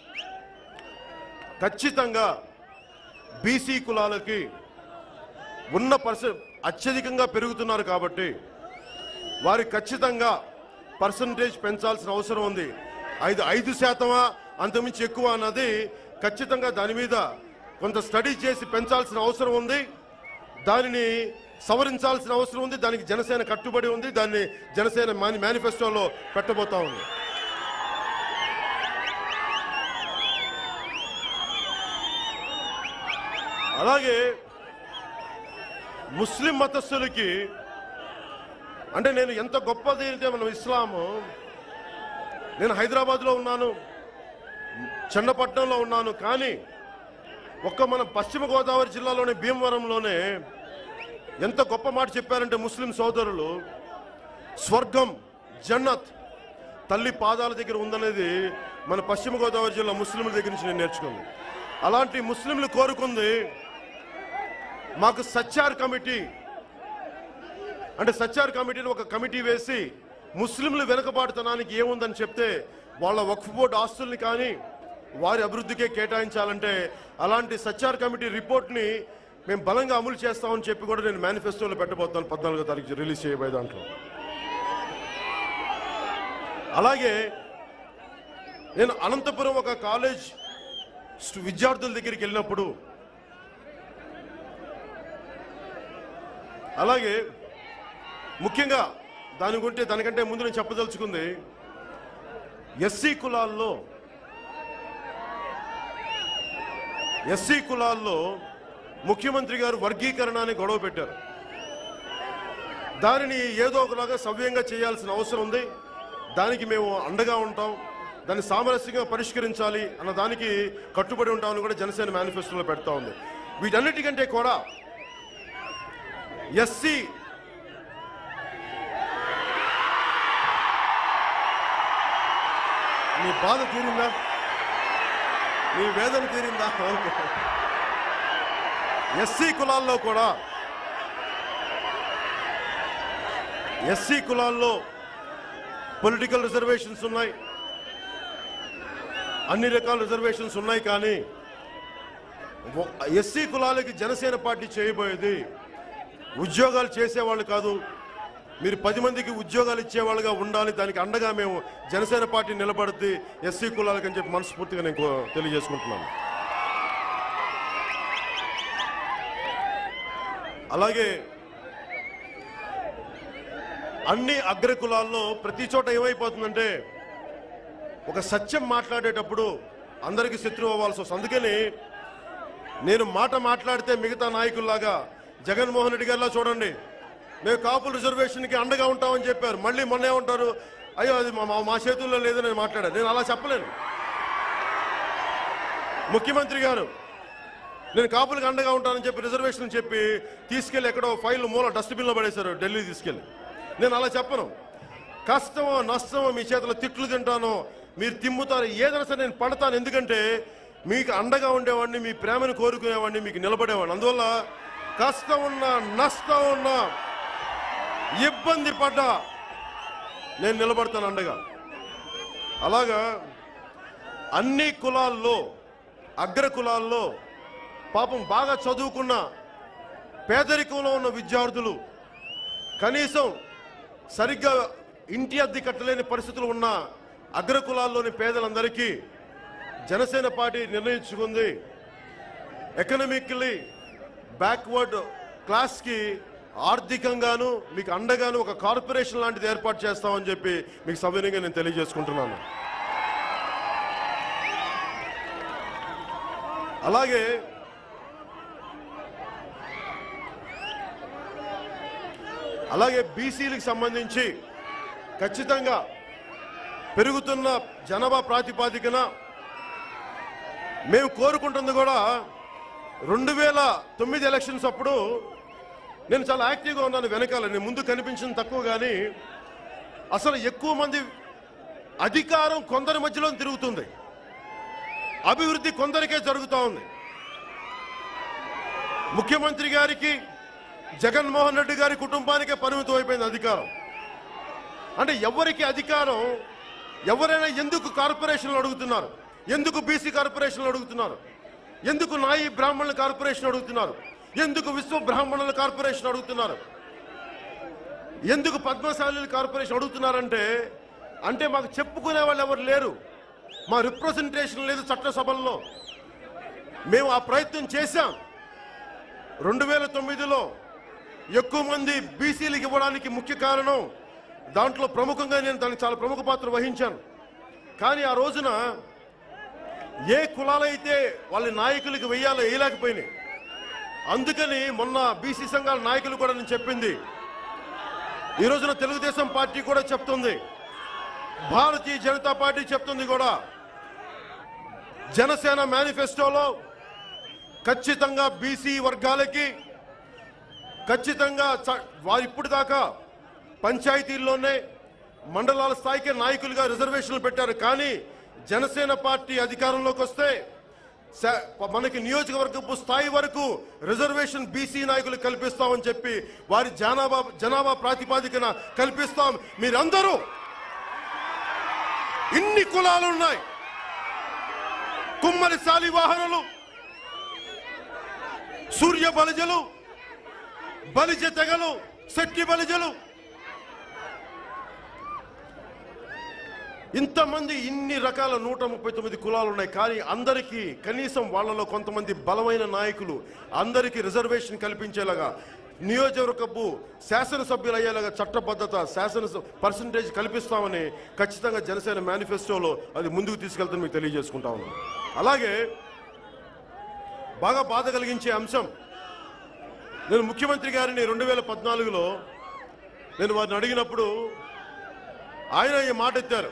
ఖచ్చితంగా బీసీ కులాలకి ఉన్న పర్స అత్యధికంగా పెరుగుతున్నారు కాబట్టి వారికి ఖచ్చితంగా పర్సంటేజ్ పెంచాల్సిన అవసరం ఉంది ఐదు ఐదు శాతమా అంతమించి ఎక్కువ అన్నది ఖచ్చితంగా దాని మీద కొంత స్టడీ చేసి పెంచాల్సిన అవసరం ఉంది దానిని సవరించాల్సిన అవసరం ఉంది దానికి జనసేన కట్టుబడి ఉంది దాన్ని జనసేన మాని మేనిఫెస్టోలో పెట్టబోతా ఉంది అలాగే ముస్లిం మతస్థులకి అంటే నేను ఎంత గొప్పది అయితే మనం ఇస్లాము నేను హైదరాబాద్లో ఉన్నాను చెన్నపట్నంలో ఉన్నాను కానీ ఒక్క మన పశ్చిమ గోదావరి జిల్లాలోని భీమవరంలోనే ఎంత గొప్ప మాట చెప్పారంటే ముస్లిం సోదరులు స్వర్గం జన్నత్ తల్లి పాదాల దగ్గర ఉందనేది మన పశ్చిమ గోదావరి జిల్లా ముస్లింల దగ్గర నుంచి నేను నేర్చుకుంది అలాంటి ముస్లింలు కోరుకుంది మాకు సచ్చార్ కమిటీ అంటే సచ్చార్ కమిటీని ఒక కమిటీ వేసి ముస్లింలు వెనుకబాటుతనానికి ఏముందని చెప్తే వాళ్ళ వక్ఫ్ బోర్డు ఆస్తుల్ని కానీ వారి అభివృద్ధికే కేటాయించాలంటే అలాంటి సచ్చార్ కమిటీ రిపోర్ట్ని మేము బలంగా అమలు చేస్తామని చెప్పి కూడా నేను మేనిఫెస్టోలో పెట్టబోతున్నాను పద్నాలుగో తారీఖు రిలీజ్ చేయబోయే దాంట్లో అలాగే నేను అనంతపురం ఒక కాలేజ్ స్టు- విద్యార్థుల దగ్గరికి వెళ్ళినప్పుడు అలాగే ముఖ్యంగా దాని గురించి దానికంటే ముందు నేను చెప్పదలుచుకుంది ఎస్సీ కులాల్లో ఎస్సీ కులాల్లో ముఖ్యమంత్రి గారు వర్గీకరణ అని గొడవ పెట్టారు దానిని ఏదో ఒకలాగా సవ్యంగా చేయాల్సిన అవసరం ఉంది దానికి మేము అండగా ఉంటాం దాన్ని సామరస్యంగా పరిష్కరించాలి అన్న దానికి కట్టుబడి ఉంటామని కూడా జనసేన మేనిఫెస్టోలో పెడతా ఉంది వీటన్నిటికంటే కూడా ఎస్సీ నీ బాధ తీరిందా నీ వేదన తీరిందా ఓకే ఎస్సీ కులాల్లో కూడా ఎస్సీ కులాల్లో పొలిటికల్ రిజర్వేషన్స్ ఉన్నాయి అన్ని రకాల రిజర్వేషన్స్ ఉన్నాయి కానీ ఎస్సీ కులాలకి జనసేన పార్టీ చేయబోయేది ఉద్యోగాలు చేసేవాళ్ళు కాదు మీరు పది మందికి ఉద్యోగాలు ఇచ్చేవాళ్ళుగా ఉండాలి దానికి అండగా మేము జనసేన పార్టీ నిలబడుద్ది ఎస్సీ కులాలకి అని చెప్పి మనస్ఫూర్తిగా నేను కో- తెలియజేసుకుంటున్నాను అలాగే అన్ని అగ్ర కులాల్లో ప్రతి చోట ఏమైపోతుందంటే ఒక సత్యం మాట్లాడేటప్పుడు అందరికీ శత్రువు అవ్వాల్సి వస్తుంది అందుకని నేను మాట మాట్లాడితే మిగతా నాయకుల్లాగా జగన్మోహన్ రెడ్డి గారిలా చూడండి మేము కాపుల రిజర్వేషన్కి అండగా ఉంటామని చెప్పారు మళ్ళీ మొన్న ఏమంటారు అయ్యో అది మా మా చేతుల్లో లేదని నేను మాట్లాడాను నేను అలా చెప్పలేను ముఖ్యమంత్రి గారు నేను కాపులకు అండగా ఉంటానని చెప్పి రిజర్వేషన్ చెప్పి తీసుకెళ్లి ఎక్కడో ఫైల్ మూల డస్ట్బిన్లో పడేశారు ఢిల్లీ తీసుకెళ్లి నేను అలా చెప్పను కష్టమో నష్టమో మీ చేతిలో తిట్లు తింటానో మీరు తిమ్ముతారు ఏదైనా సరే నేను పడతాను ఎందుకంటే మీకు అండగా ఉండేవాడిని మీ ప్రేమను కోరుకునేవాడిని మీకు నిలబడేవాడిని అందువల్ల కష్టం ఉన్నా నష్టం ఉన్నా ఇబ్బంది పడ్డా నేను నిలబడతాను అండగా అలాగా అన్ని కులాల్లో అగ్ర కులాల్లో పాపం బాగా చదువుకున్న పేదరికంలో ఉన్న విద్యార్థులు కనీసం సరిగ్గా ఇంటి అద్దె కట్టలేని పరిస్థితులు ఉన్న అగ్ర కులాల్లోని పేదలందరికీ జనసేన పార్టీ నిర్ణయించుకుంది ఎకనామికలీ బ్యాక్వర్డ్ క్లాస్కి ఆర్థికంగాను మీకు అండగాను ఒక కార్పొరేషన్ లాంటిది ఏర్పాటు చేస్తామని చెప్పి మీకు సవినయంగా నేను తెలియజేసుకుంటున్నాను అలాగే అలాగే బీసీలకు సంబంధించి ఖచ్చితంగా పెరుగుతున్న జనాభా ప్రాతిపాదికన మేము కోరుకుంటుంది కూడా రెండు వేల తొమ్మిది ఎలక్షన్స్ అప్పుడు నేను చాలా యాక్టివ్గా ఉన్నాను వెనకాల నేను ముందు కనిపించింది తక్కువ కానీ అసలు ఎక్కువ మంది అధికారం కొందరి మధ్యలో తిరుగుతుంది అభివృద్ధి కొందరికే జరుగుతూ ఉంది ముఖ్యమంత్రి గారికి జగన్మోహన్ రెడ్డి గారి కుటుంబానికే పరిమితం అయిపోయింది అధికారం అంటే ఎవరికి అధికారం ఎవరైనా ఎందుకు కార్పొరేషన్లు అడుగుతున్నారు ఎందుకు బీసీ కార్పొరేషన్లు అడుగుతున్నారు ఎందుకు నాయి బ్రాహ్మణుల కార్పొరేషన్ అడుగుతున్నారు ఎందుకు విశ్వ బ్రాహ్మణుల కార్పొరేషన్ అడుగుతున్నారు ఎందుకు పద్మశాలీల కార్పొరేషన్ అడుగుతున్నారంటే అంటే మాకు చెప్పుకునే వాళ్ళు ఎవరు లేరు మా రిప్రజెంటేషన్ లేదు చట్టసభల్లో మేము ఆ ప్రయత్నం చేశాం రెండు వేల తొమ్మిదిలో ఎక్కువ మంది బీసీలకు ఇవ్వడానికి ముఖ్య కారణం దాంట్లో ప్రముఖంగా నేను దానికి చాలా ప్రముఖ పాత్ర వహించాను కానీ ఆ రోజున ఏ కులాలైతే వాళ్ళ నాయకులకు వెయ్యాలో వేయలేకపోయినాయి అందుకని మొన్న బీసీ సంఘాల నాయకులు కూడా నేను చెప్పింది ఈ రోజున తెలుగుదేశం పార్టీ కూడా చెప్తుంది భారతీయ జనతా పార్టీ చెప్తుంది కూడా జనసేన మేనిఫెస్టోలో ఖచ్చితంగా బీసీ వర్గాలకి ఖచ్చితంగా చ- వారు ఇప్పుడు దాకా పంచాయతీల్లోనే మండలాల స్థాయికి నాయకులుగా రిజర్వేషన్లు పెట్టారు కానీ జనసేన పార్టీ అధికారంలోకి వస్తే స- మనకి నియోజకవర్గపు స్థాయి వరకు రిజర్వేషన్ బీసీ నాయకులు కల్పిస్తామని చెప్పి వారి జనాభా జనాభా ప్రాతిపాదికన కల్పిస్తాం మీరందరూ ఇన్ని కులాలు ఉన్నాయి కుమ్మరి శాలివాహనులు సూర్య బలిజలు బలిజ తెగలు శక్తి బలిజలు ఇంతమంది ఇన్ని రకాల నూట ముప్పై తొమ్మిది కులాలు ఉన్నాయి కానీ అందరికీ కనీసం వాళ్ళలో కొంతమంది బలమైన నాయకులు అందరికీ రిజర్వేషన్ కల్పించేలాగా నియోజకవర్గపు శాసనసభ్యులు అయ్యేలాగా చట్టబద్ధత శాసన పర్సంటేజ్ కల్పిస్తామని ఖచ్చితంగా జనసేన మేనిఫెస్టోలో అది ముందుకు తీసుకెళ్తాను మీకు తెలియజేసుకుంటా ఉన్నాను అలాగే బాగా బాధ కలిగించే అంశం నేను ముఖ్యమంత్రి గారిని రెండు వేల పద్నాలుగులో నేను వారిని అడిగినప్పుడు ఆయన ఈ మాట ఎత్తారు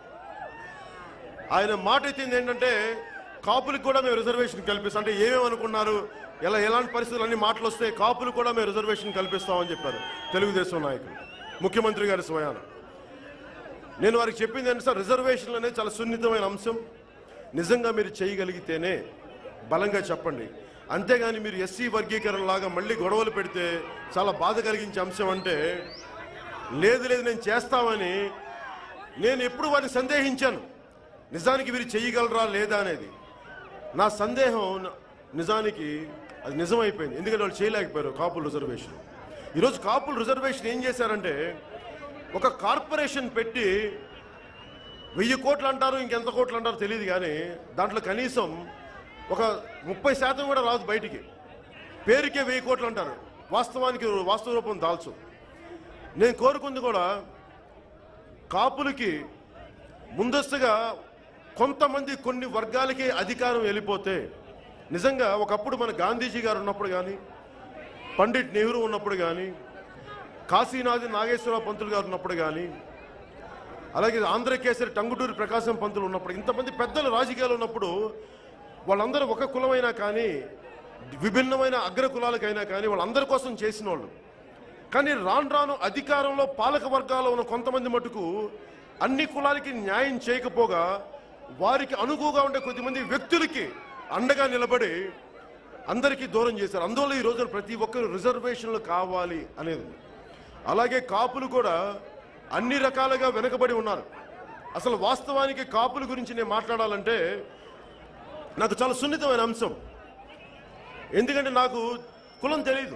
ఆయన మాట ఎత్తింది ఏంటంటే కాపులకు కూడా మేము రిజర్వేషన్ కల్పిస్తాం అంటే ఏమేమి అనుకున్నారు ఎలా ఎలాంటి పరిస్థితులు అన్ని మాటలు వస్తే కాపులకు కూడా మేము రిజర్వేషన్ కల్పిస్తామని చెప్పారు తెలుగుదేశం నాయకులు ముఖ్యమంత్రి గారి స్వయాన నేను వారికి చెప్పింది ఏంటంటే సార్ రిజర్వేషన్లు అనేది చాలా సున్నితమైన అంశం నిజంగా మీరు చేయగలిగితేనే బలంగా చెప్పండి అంతేగాని మీరు ఎస్సీ వర్గీకరణ లాగా మళ్ళీ గొడవలు పెడితే చాలా బాధ కలిగించే అంశం అంటే లేదు లేదు నేను చేస్తామని నేను ఎప్పుడు వారిని సందేహించాను నిజానికి వీరు చేయగలరా లేదా అనేది నా సందేహం న- నిజానికి అది నిజమైపోయింది ఎందుకంటే వాళ్ళు చేయలేకపోయారు కాపుల రిజర్వేషన్ ఈరోజు కాపుల రిజర్వేషన్ ఏం చేశారంటే ఒక కార్పొరేషన్ పెట్టి వెయ్యి కోట్లు అంటారు ఇంకెంత కోట్లు అంటారో తెలియదు కానీ దాంట్లో కనీసం ఒక ముప్పై శాతం కూడా రాదు బయటికి పేరుకే వెయ్యి కోట్లు అంటారు వాస్తవానికి వాస్తవ రూపం దాల్చు నేను కోరుకుంది కూడా కాపులకి ముందస్తుగా కొంతమంది కొన్ని వర్గాలకి అధికారం వెళ్ళిపోతే నిజంగా ఒకప్పుడు మన గాంధీజీ గారు ఉన్నప్పుడు కానీ పండిట్ నెహ్రూ ఉన్నప్పుడు కానీ కాశీనాథి నాగేశ్వరరావు పంతులు గారు ఉన్నప్పుడు కానీ అలాగే ఆంధ్రకేసరి టంగుటూరి ప్రకాశం పంతులు ఉన్నప్పుడు ఇంతమంది పెద్దలు రాజకీయాలు ఉన్నప్పుడు వాళ్ళందరూ ఒక కులమైనా కానీ విభిన్నమైన అగ్ర కులాలకైనా కానీ వాళ్ళందరి కోసం చేసిన వాళ్ళు కానీ రాను రాను అధికారంలో పాలక వర్గాల్లో ఉన్న కొంతమంది మటుకు అన్ని కులాలకి న్యాయం చేయకపోగా వారికి అనుగుగా ఉండే కొద్దిమంది వ్యక్తులకి అండగా నిలబడి అందరికీ దూరం చేశారు అందువల్ల ఈ రోజున ప్రతి ఒక్కరు రిజర్వేషన్లు కావాలి అనేది ఉంది. అలాగే కాపులు కూడా అన్ని రకాలుగా వెనుకబడి ఉన్నారు అసలు వాస్తవానికి కాపుల గురించి నేను మాట్లాడాలంటే నాకు చాలా సున్నితమైన అంశం ఎందుకంటే నాకు కులం తెలియదు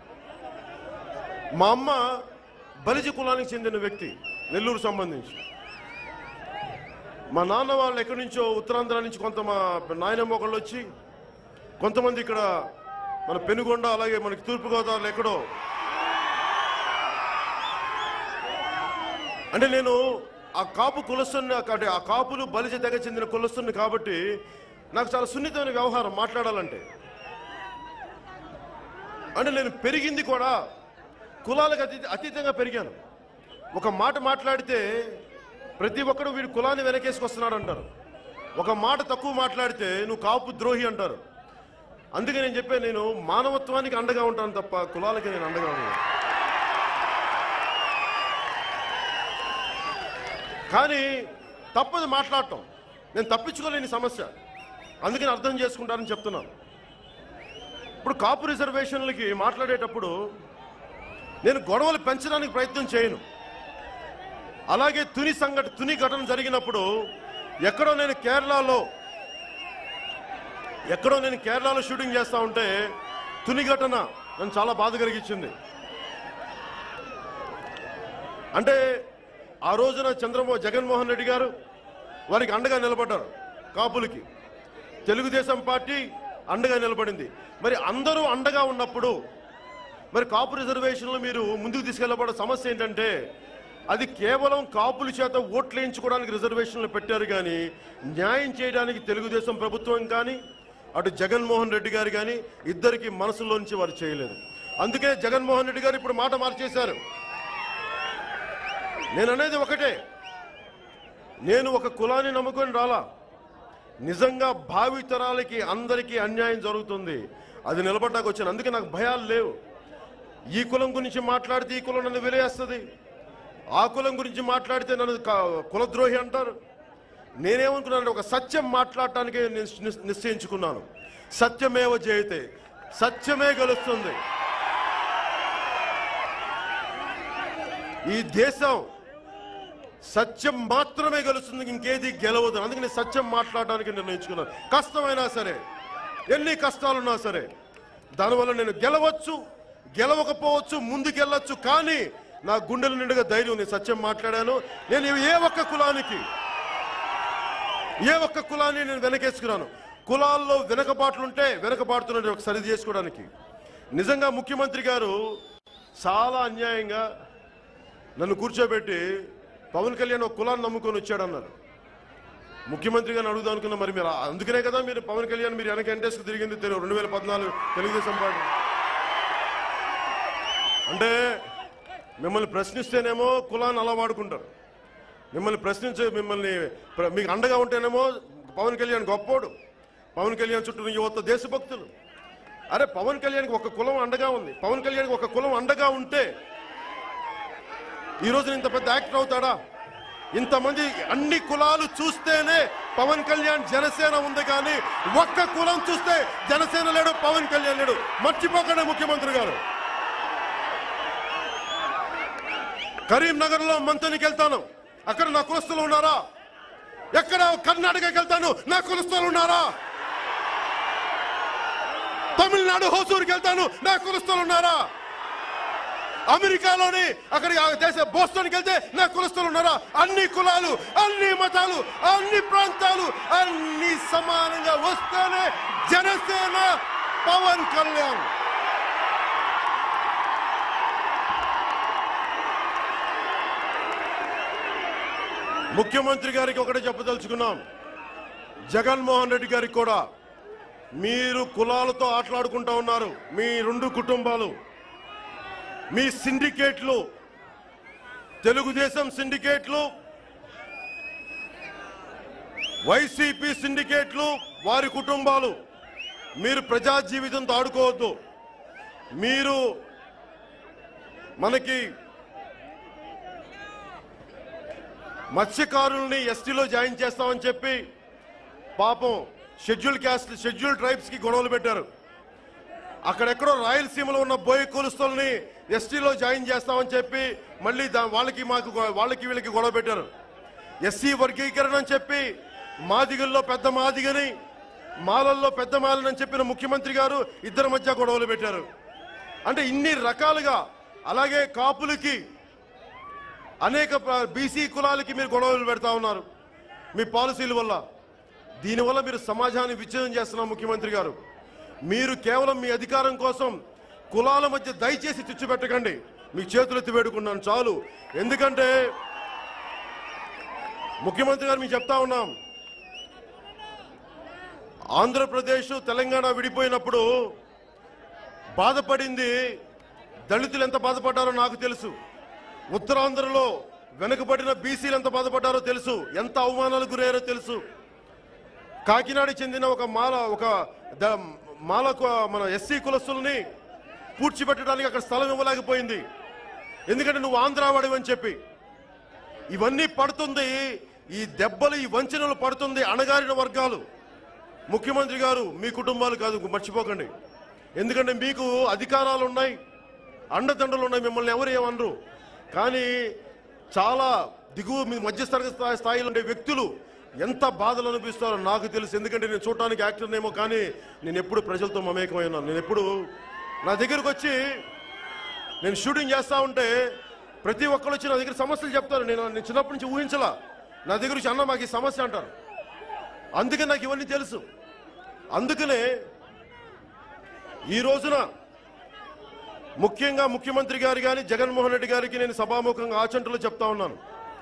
మా అమ్మ బలిజ కులానికి చెందిన వ్యక్తి నెల్లూరు సంబంధించి మా నాన్న వాళ్ళు ఎక్కడి నుంచో ఉత్తరాంధ్ర నుంచి కొంత మా నాయనమ్మ ఒకళ్ళు వచ్చి కొంతమంది ఇక్కడ మన పెనుగొండ అలాగే మనకి తూర్పుగోదావరిలో ఎక్కడో అంటే నేను ఆ కాపు కులస్తుని అంటే ఆ కాపులు బలిజ తెగ చెందిన కులస్తుని కాబట్టి నాకు చాలా సున్నితమైన వ్యవహారం మాట్లాడాలంటే అంటే నేను పెరిగింది కూడా కులాలకు అతీ అతీతంగా పెరిగాను ఒక మాట మాట్లాడితే ప్రతి ఒక్కడు వీడు కులాన్ని వెనకేసుకొస్తున్నాడు అంటారు ఒక మాట తక్కువ మాట్లాడితే నువ్వు కాపు ద్రోహి అంటారు అందుకే నేను చెప్పే నేను మానవత్వానికి అండగా ఉంటాను తప్ప కులాలకి నేను అండగా ఉన్నాను కానీ తప్పదు మాట్లాడటం నేను తప్పించుకోలేని సమస్య అందుకని అర్థం చేసుకుంటానని చెప్తున్నాను ఇప్పుడు కాపు రిజర్వేషన్లకి మాట్లాడేటప్పుడు నేను గొడవలు పెంచడానికి ప్రయత్నం చేయను అలాగే తుని సంఘట తుని ఘటన జరిగినప్పుడు ఎక్కడో నేను కేరళలో ఎక్కడో నేను కేరళలో షూటింగ్ చేస్తా ఉంటే తుని ఘటన నన్ను చాలా బాధ కలిగించింది అంటే ఆ రోజున చంద్రబాబు జగన్మోహన్ రెడ్డి గారు వారికి అండగా నిలబడ్డారు కాపులకి తెలుగుదేశం పార్టీ అండగా నిలబడింది మరి అందరూ అండగా ఉన్నప్పుడు మరి కాపు రిజర్వేషన్లు మీరు ముందుకు తీసుకెళ్లబడే సమస్య ఏంటంటే అది కేవలం కాపుల చేత ఓట్లు వేయించుకోవడానికి రిజర్వేషన్లు పెట్టారు కానీ న్యాయం చేయడానికి తెలుగుదేశం ప్రభుత్వం కానీ అటు జగన్మోహన్ రెడ్డి గారు కానీ ఇద్దరికి మనసులోంచి వారు చేయలేదు అందుకే జగన్మోహన్ రెడ్డి గారు ఇప్పుడు మాట మార్చేశారు నేను అనేది ఒకటే నేను ఒక కులాన్ని నమ్ముకొని రాలా నిజంగా భావి తరాలకి అందరికీ అన్యాయం జరుగుతుంది అది నిలబడ్డాక వచ్చాను అందుకే నాకు భయాలు లేవు ఈ కులం గురించి మాట్లాడితే ఈ కులం నన్ను వెలేస్తుంది ఆ కులం గురించి మాట్లాడితే నన్ను క- కులద్రోహి అంటారు నేనేమనుకున్నాను ఒక సత్యం మాట్లాడటానికి నిశ్చయించుకున్నాను సత్యమేవ జయతే సత్యమే గెలుస్తుంది ఈ దేశం సత్యం మాత్రమే గెలుస్తుంది ఇంకేది గెలవదు అందుకని సత్యం మాట్లాడడానికి నిర్ణయించుకున్నాను కష్టమైనా సరే ఎన్ని కష్టాలున్నా సరే దానివల్ల నేను గెలవచ్చు గెలవకపోవచ్చు ముందుకెళ్ళొచ్చు కానీ నా గుండెల నిండుగా ధైర్యం నేను సత్యం మాట్లాడాను నేను ఏ ఒక్క కులానికి ఏ ఒక్క కులాన్ని నేను వెనకేసుకున్నాను కులాల్లో వెనకబాట్లుంటే వెనకబాటుతున్న సరి చేసుకోవడానికి నిజంగా ముఖ్యమంత్రి గారు చాలా అన్యాయంగా నన్ను కూర్చోబెట్టి పవన్ కళ్యాణ్ ఒక కులాన్ని నమ్ముకొని వచ్చాడన్నారు ముఖ్యమంత్రి గారిని అడుగుదాం అనుకున్నా మరి మీరు అందుకనే కదా మీరు పవన్ కళ్యాణ్ మీరు వెనక ఎంటేసుకు తిరిగింది తెలు- రెండు వేల పద్నాలుగు తెలుగుదేశం పార్టీ అంటే మిమ్మల్ని ప్రశ్నిస్తేనేమో కులాన్ని అలా వాడుకుంటారు మిమ్మల్ని ప్రశ్నించే మిమ్మల్ని ప్ర- మీకు అండగా ఉంటేనేమో పవన్ కళ్యాణ్ గొప్పోడు పవన్ కళ్యాణ్ చుట్టూ యువత దేశభక్తులు అరే పవన్ కళ్యాణ్కి ఒక కులం అండగా ఉంది పవన్ కళ్యాణ్కి ఒక కులం అండగా ఉంటే ఈ రోజు ఇంత పెద్ద యాక్టర్ అవుతాడా ఇంతమంది అన్ని కులాలు చూస్తేనే పవన్ కళ్యాణ్ జనసేన ఉంది కానీ ఒక్క కులం చూస్తే జనసేన లేడు పవన్ కళ్యాణ్ లేడు మర్చిపోకండి ముఖ్యమంత్రి గారు కరీంనగర్ లో మంతనికి వెళ్తాను అక్కడ నా కులస్తులు ఉన్నారా ఎక్కడ కర్ణాటకకి వెళ్తాను నా కులస్తులు ఉన్నారా తమిళనాడు హోసూరుకి వెళ్తాను నా కులస్తులు ఉన్నారా అమెరికాలోని అక్కడికి ఆ దేశ బోస్టన్కి వెళ్తే నా కులస్తులు ఉన్నారా అన్ని కులాలు అన్ని మతాలు అన్ని ప్రాంతాలు అన్ని సమానంగా వస్తేనే జనసేన పవన్ కళ్యాణ్ ముఖ్యమంత్రి గారికి ఒకటే చెప్పదలుచుకున్నాం జగన్మోహన్ రెడ్డి గారికి కూడా మీరు కులాలతో ఆటలాడుకుంటా ఉన్నారు మీ రెండు కుటుంబాలు మీ సిండికేట్లు తెలుగుదేశం సిండికేట్లు వైసీపీ సిండికేట్లు వారి కుటుంబాలు మీరు ప్రజా జీవితంతో ఆడుకోవద్దు మీరు మనకి మత్స్యకారుల్ని ఎస్టీలో జాయిన్ చేస్తామని చెప్పి పాపం షెడ్యూల్ క్యాస్ట్ షెడ్యూల్ ట్రైబ్స్ కి గొడవలు పెట్టారు అక్కడెక్కడో రాయలసీమలో ఉన్న బోయ కులస్తుల్ని ఎస్టీలో జాయిన్ చేస్తామని చెప్పి మళ్ళీ దా వాళ్ళకి మాకు గొ- వాళ్ళకి వీళ్ళకి గొడవ పెట్టారు ఎస్సీ వర్గీకరణ అని చెప్పి మాదిగల్లో పెద్ద మాదిగని మాలల్లో పెద్ద మాలని చెప్పిన ముఖ్యమంత్రి గారు ఇద్దరి మధ్య గొడవలు పెట్టారు అంటే ఇన్ని రకాలుగా అలాగే కాపులకి అనేక బీసీ కులాలకి మీరు గొడవలు పెడతా ఉన్నారు మీ పాలసీల వల్ల దీనివల్ల మీరు సమాజాన్ని విచ్ఛేదం చేస్తున్నారు ముఖ్యమంత్రి గారు మీరు కేవలం మీ అధికారం కోసం కులాల మధ్య దయచేసి తెచ్చిపెట్టకండి మీ చేతులెత్తి వేడుకున్నాను చాలు ఎందుకంటే ముఖ్యమంత్రి గారు మీకు చెప్తా ఉన్నాం ఆంధ్రప్రదేశ్ తెలంగాణ విడిపోయినప్పుడు బాధపడింది దళితులు ఎంత బాధపడ్డారో నాకు తెలుసు ఉత్తరాంధ్రలో వెనుకబడిన బీసీలు ఎంత బాధపడ్డారో తెలుసు ఎంత అవమానాలకు గురయ్యారో తెలుసు కాకినాడ చెందిన ఒక మాల ఒక ద- మాల కు- మన ఎస్సీ కులస్తుల్ని పూడ్చిపెట్టడానికి అక్కడ స్థలం ఇవ్వలేకపోయింది ఎందుకంటే నువ్వు ఆంధ్ర వాడివని చెప్పి ఇవన్నీ పడుతుంది ఈ దెబ్బలు ఈ వంచనలు పడుతుంది అణగారిన వర్గాలు ముఖ్యమంత్రి గారు మీ కుటుంబాలు కాదు మర్చిపోకండి ఎందుకంటే మీకు అధికారాలు ఉన్నాయి అండదండలు ఉన్నాయి మిమ్మల్ని ఎవరు ఏమనరు కానీ చాలా దిగువ మీ మధ్యస్థరగతి స్థాయి స్థాయిలో ఉండే వ్యక్తులు ఎంత బాధలు అనిపిస్తారో నాకు తెలుసు ఎందుకంటే నేను చూడటానికి యాక్టర్నేమో కానీ నేను ఎప్పుడు ప్రజలతో మమేకమై ఉన్నాను నేను ఎప్పుడు నా దగ్గరకు వచ్చి నేను షూటింగ్ చేస్తా ఉంటే ప్రతి ఒక్కరు వచ్చి నా దగ్గర సమస్యలు చెప్తారు నేను నేను చిన్నప్పటి నుంచి ఊహించలా నా దగ్గర వచ్చి అన్న మాకు ఈ సమస్య అంటారు అందుకే నాకు ఇవన్నీ తెలుసు అందుకనే ఈ రోజున ముఖ్యంగా ముఖ్యమంత్రి గారు కానీ జగన్మోహన్ రెడ్డి గారికి నేను సభాముఖంగా ఆచంటలో చెప్తా ఉన్నాను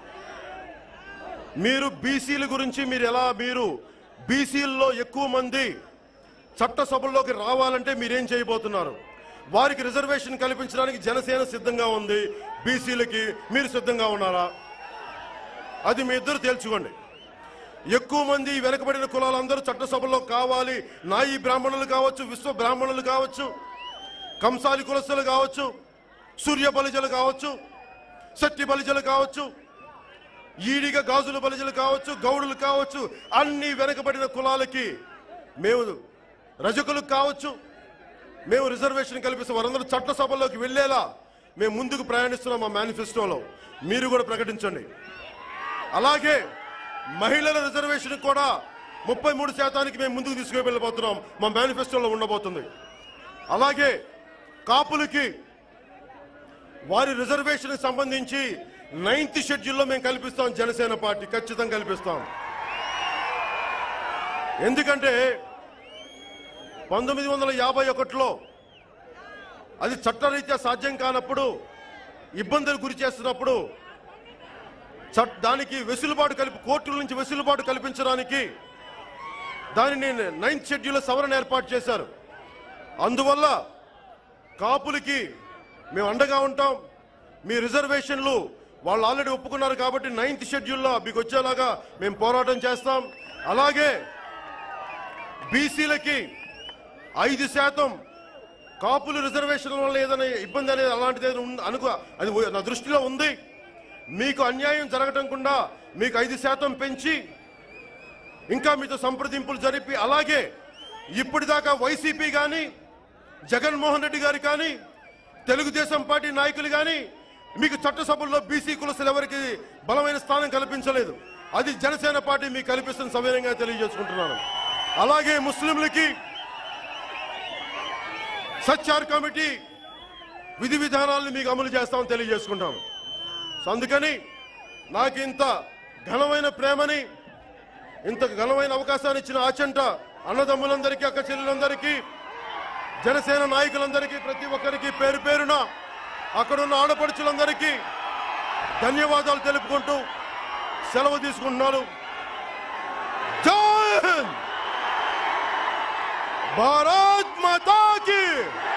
మీరు బీసీల గురించి మీరు ఎలా మీరు బీసీల్లో ఎక్కువ మంది చట్టసభల్లోకి రావాలంటే మీరేం చేయబోతున్నారు వారికి రిజర్వేషన్ కల్పించడానికి జనసేన సిద్ధంగా ఉంది బీసీలకి మీరు సిద్ధంగా ఉన్నారా అది మీ ఇద్దరు తేల్చుకోండి ఎక్కువ మంది ఈ వెనకబడిన కులాలందరూ చట్టసభలో కావాలి నాయి బ్రాహ్మణులు కావచ్చు విశ్వ బ్రాహ్మణులు కావచ్చు కంసాలి కులస్తులు కావచ్చు సూర్య బలిజలు కావచ్చు శక్తి బలిజలు కావచ్చు ఈడిగ గాజుల బలిజలు కావచ్చు గౌడులు కావచ్చు అన్ని వెనకబడిన కులాలకి మేము రజకులకు కావచ్చు మేము రిజర్వేషన్ కల్పిస్తాం వారందరూ చట్టసభల్లోకి వెళ్ళేలా మేము ముందుకు ప్రయాణిస్తున్నాం మా మేనిఫెస్టోలో మీరు కూడా ప్రకటించండి అలాగే మహిళల రిజర్వేషన్ కూడా ముప్పై మూడు శాతానికి మేము ముందుకు తీసుకువెళ్ళబోతున్నాం మా మేనిఫెస్టోలో ఉండబోతుంది అలాగే కాపులకి వారి రిజర్వేషన్ సంబంధించి నైన్త్ షెడ్యూల్లో మేము కల్పిస్తాం జనసేన పార్టీ ఖచ్చితంగా కల్పిస్తాం ఎందుకంటే పంతొమ్మిది వందల యాభై ఒకటిలో అది చట్టరీత్యా సాధ్యం కానప్పుడు ఇబ్బందులు గురి చేస్తున్నప్పుడు చట్ దానికి వెసులుబాటు కలిపి కోర్టుల నుంచి వెసులుబాటు కల్పించడానికి దానిని నైన్త్ షెడ్యూల్ సవరణ ఏర్పాటు చేశారు అందువల్ల కాపులకి మేము అండగా ఉంటాం మీ రిజర్వేషన్లు వాళ్ళు ఆల్రెడీ ఒప్పుకున్నారు కాబట్టి నైన్త్ షెడ్యూల్లో మీకు వచ్చేలాగా మేము పోరాటం చేస్తాం అలాగే బీసీలకి ఐదు శాతం కాపులు రిజర్వేషన్ వల్ల ఏదైనా ఇబ్బంది అనేది అలాంటిది ఏదైనా ఉంది అనుకో అది నా దృష్టిలో ఉంది మీకు అన్యాయం జరగటంకుండా మీకు ఐదు శాతం పెంచి ఇంకా మీతో సంప్రదింపులు జరిపి అలాగే ఇప్పటిదాకా వైసీపీ కానీ జగన్మోహన్ రెడ్డి గారు కానీ తెలుగుదేశం పార్టీ నాయకులు కానీ మీకు చట్టసభల్లో బీసీ కులస్తులు ఎవరికి బలమైన స్థానం కల్పించలేదు అది జనసేన పార్టీ మీకు కల్పిస్తున్న సవినయంగా తెలియజేసుకుంటున్నాను అలాగే ముస్లింలకి సచ్చార్ కమిటీ విధి విధానాలను మీకు అమలు చేస్తామని తెలియజేసుకుంటాం సో అందుకని నాకు ఇంత ఘనమైన ప్రేమని ఇంత ఘనమైన అవకాశాన్ని ఇచ్చిన ఆచంట అన్నదమ్ములందరికీ అక్క చెల్లెలందరికీ జనసేన నాయకులందరికీ ప్రతి ఒక్కరికి పేరు పేరున అక్కడున్న ఆడపడుచులందరికీ ధన్యవాదాలు తెలుపుకుంటూ సెలవు తీసుకుంటున్నాను జై హింద్ భారత్ మాతాకి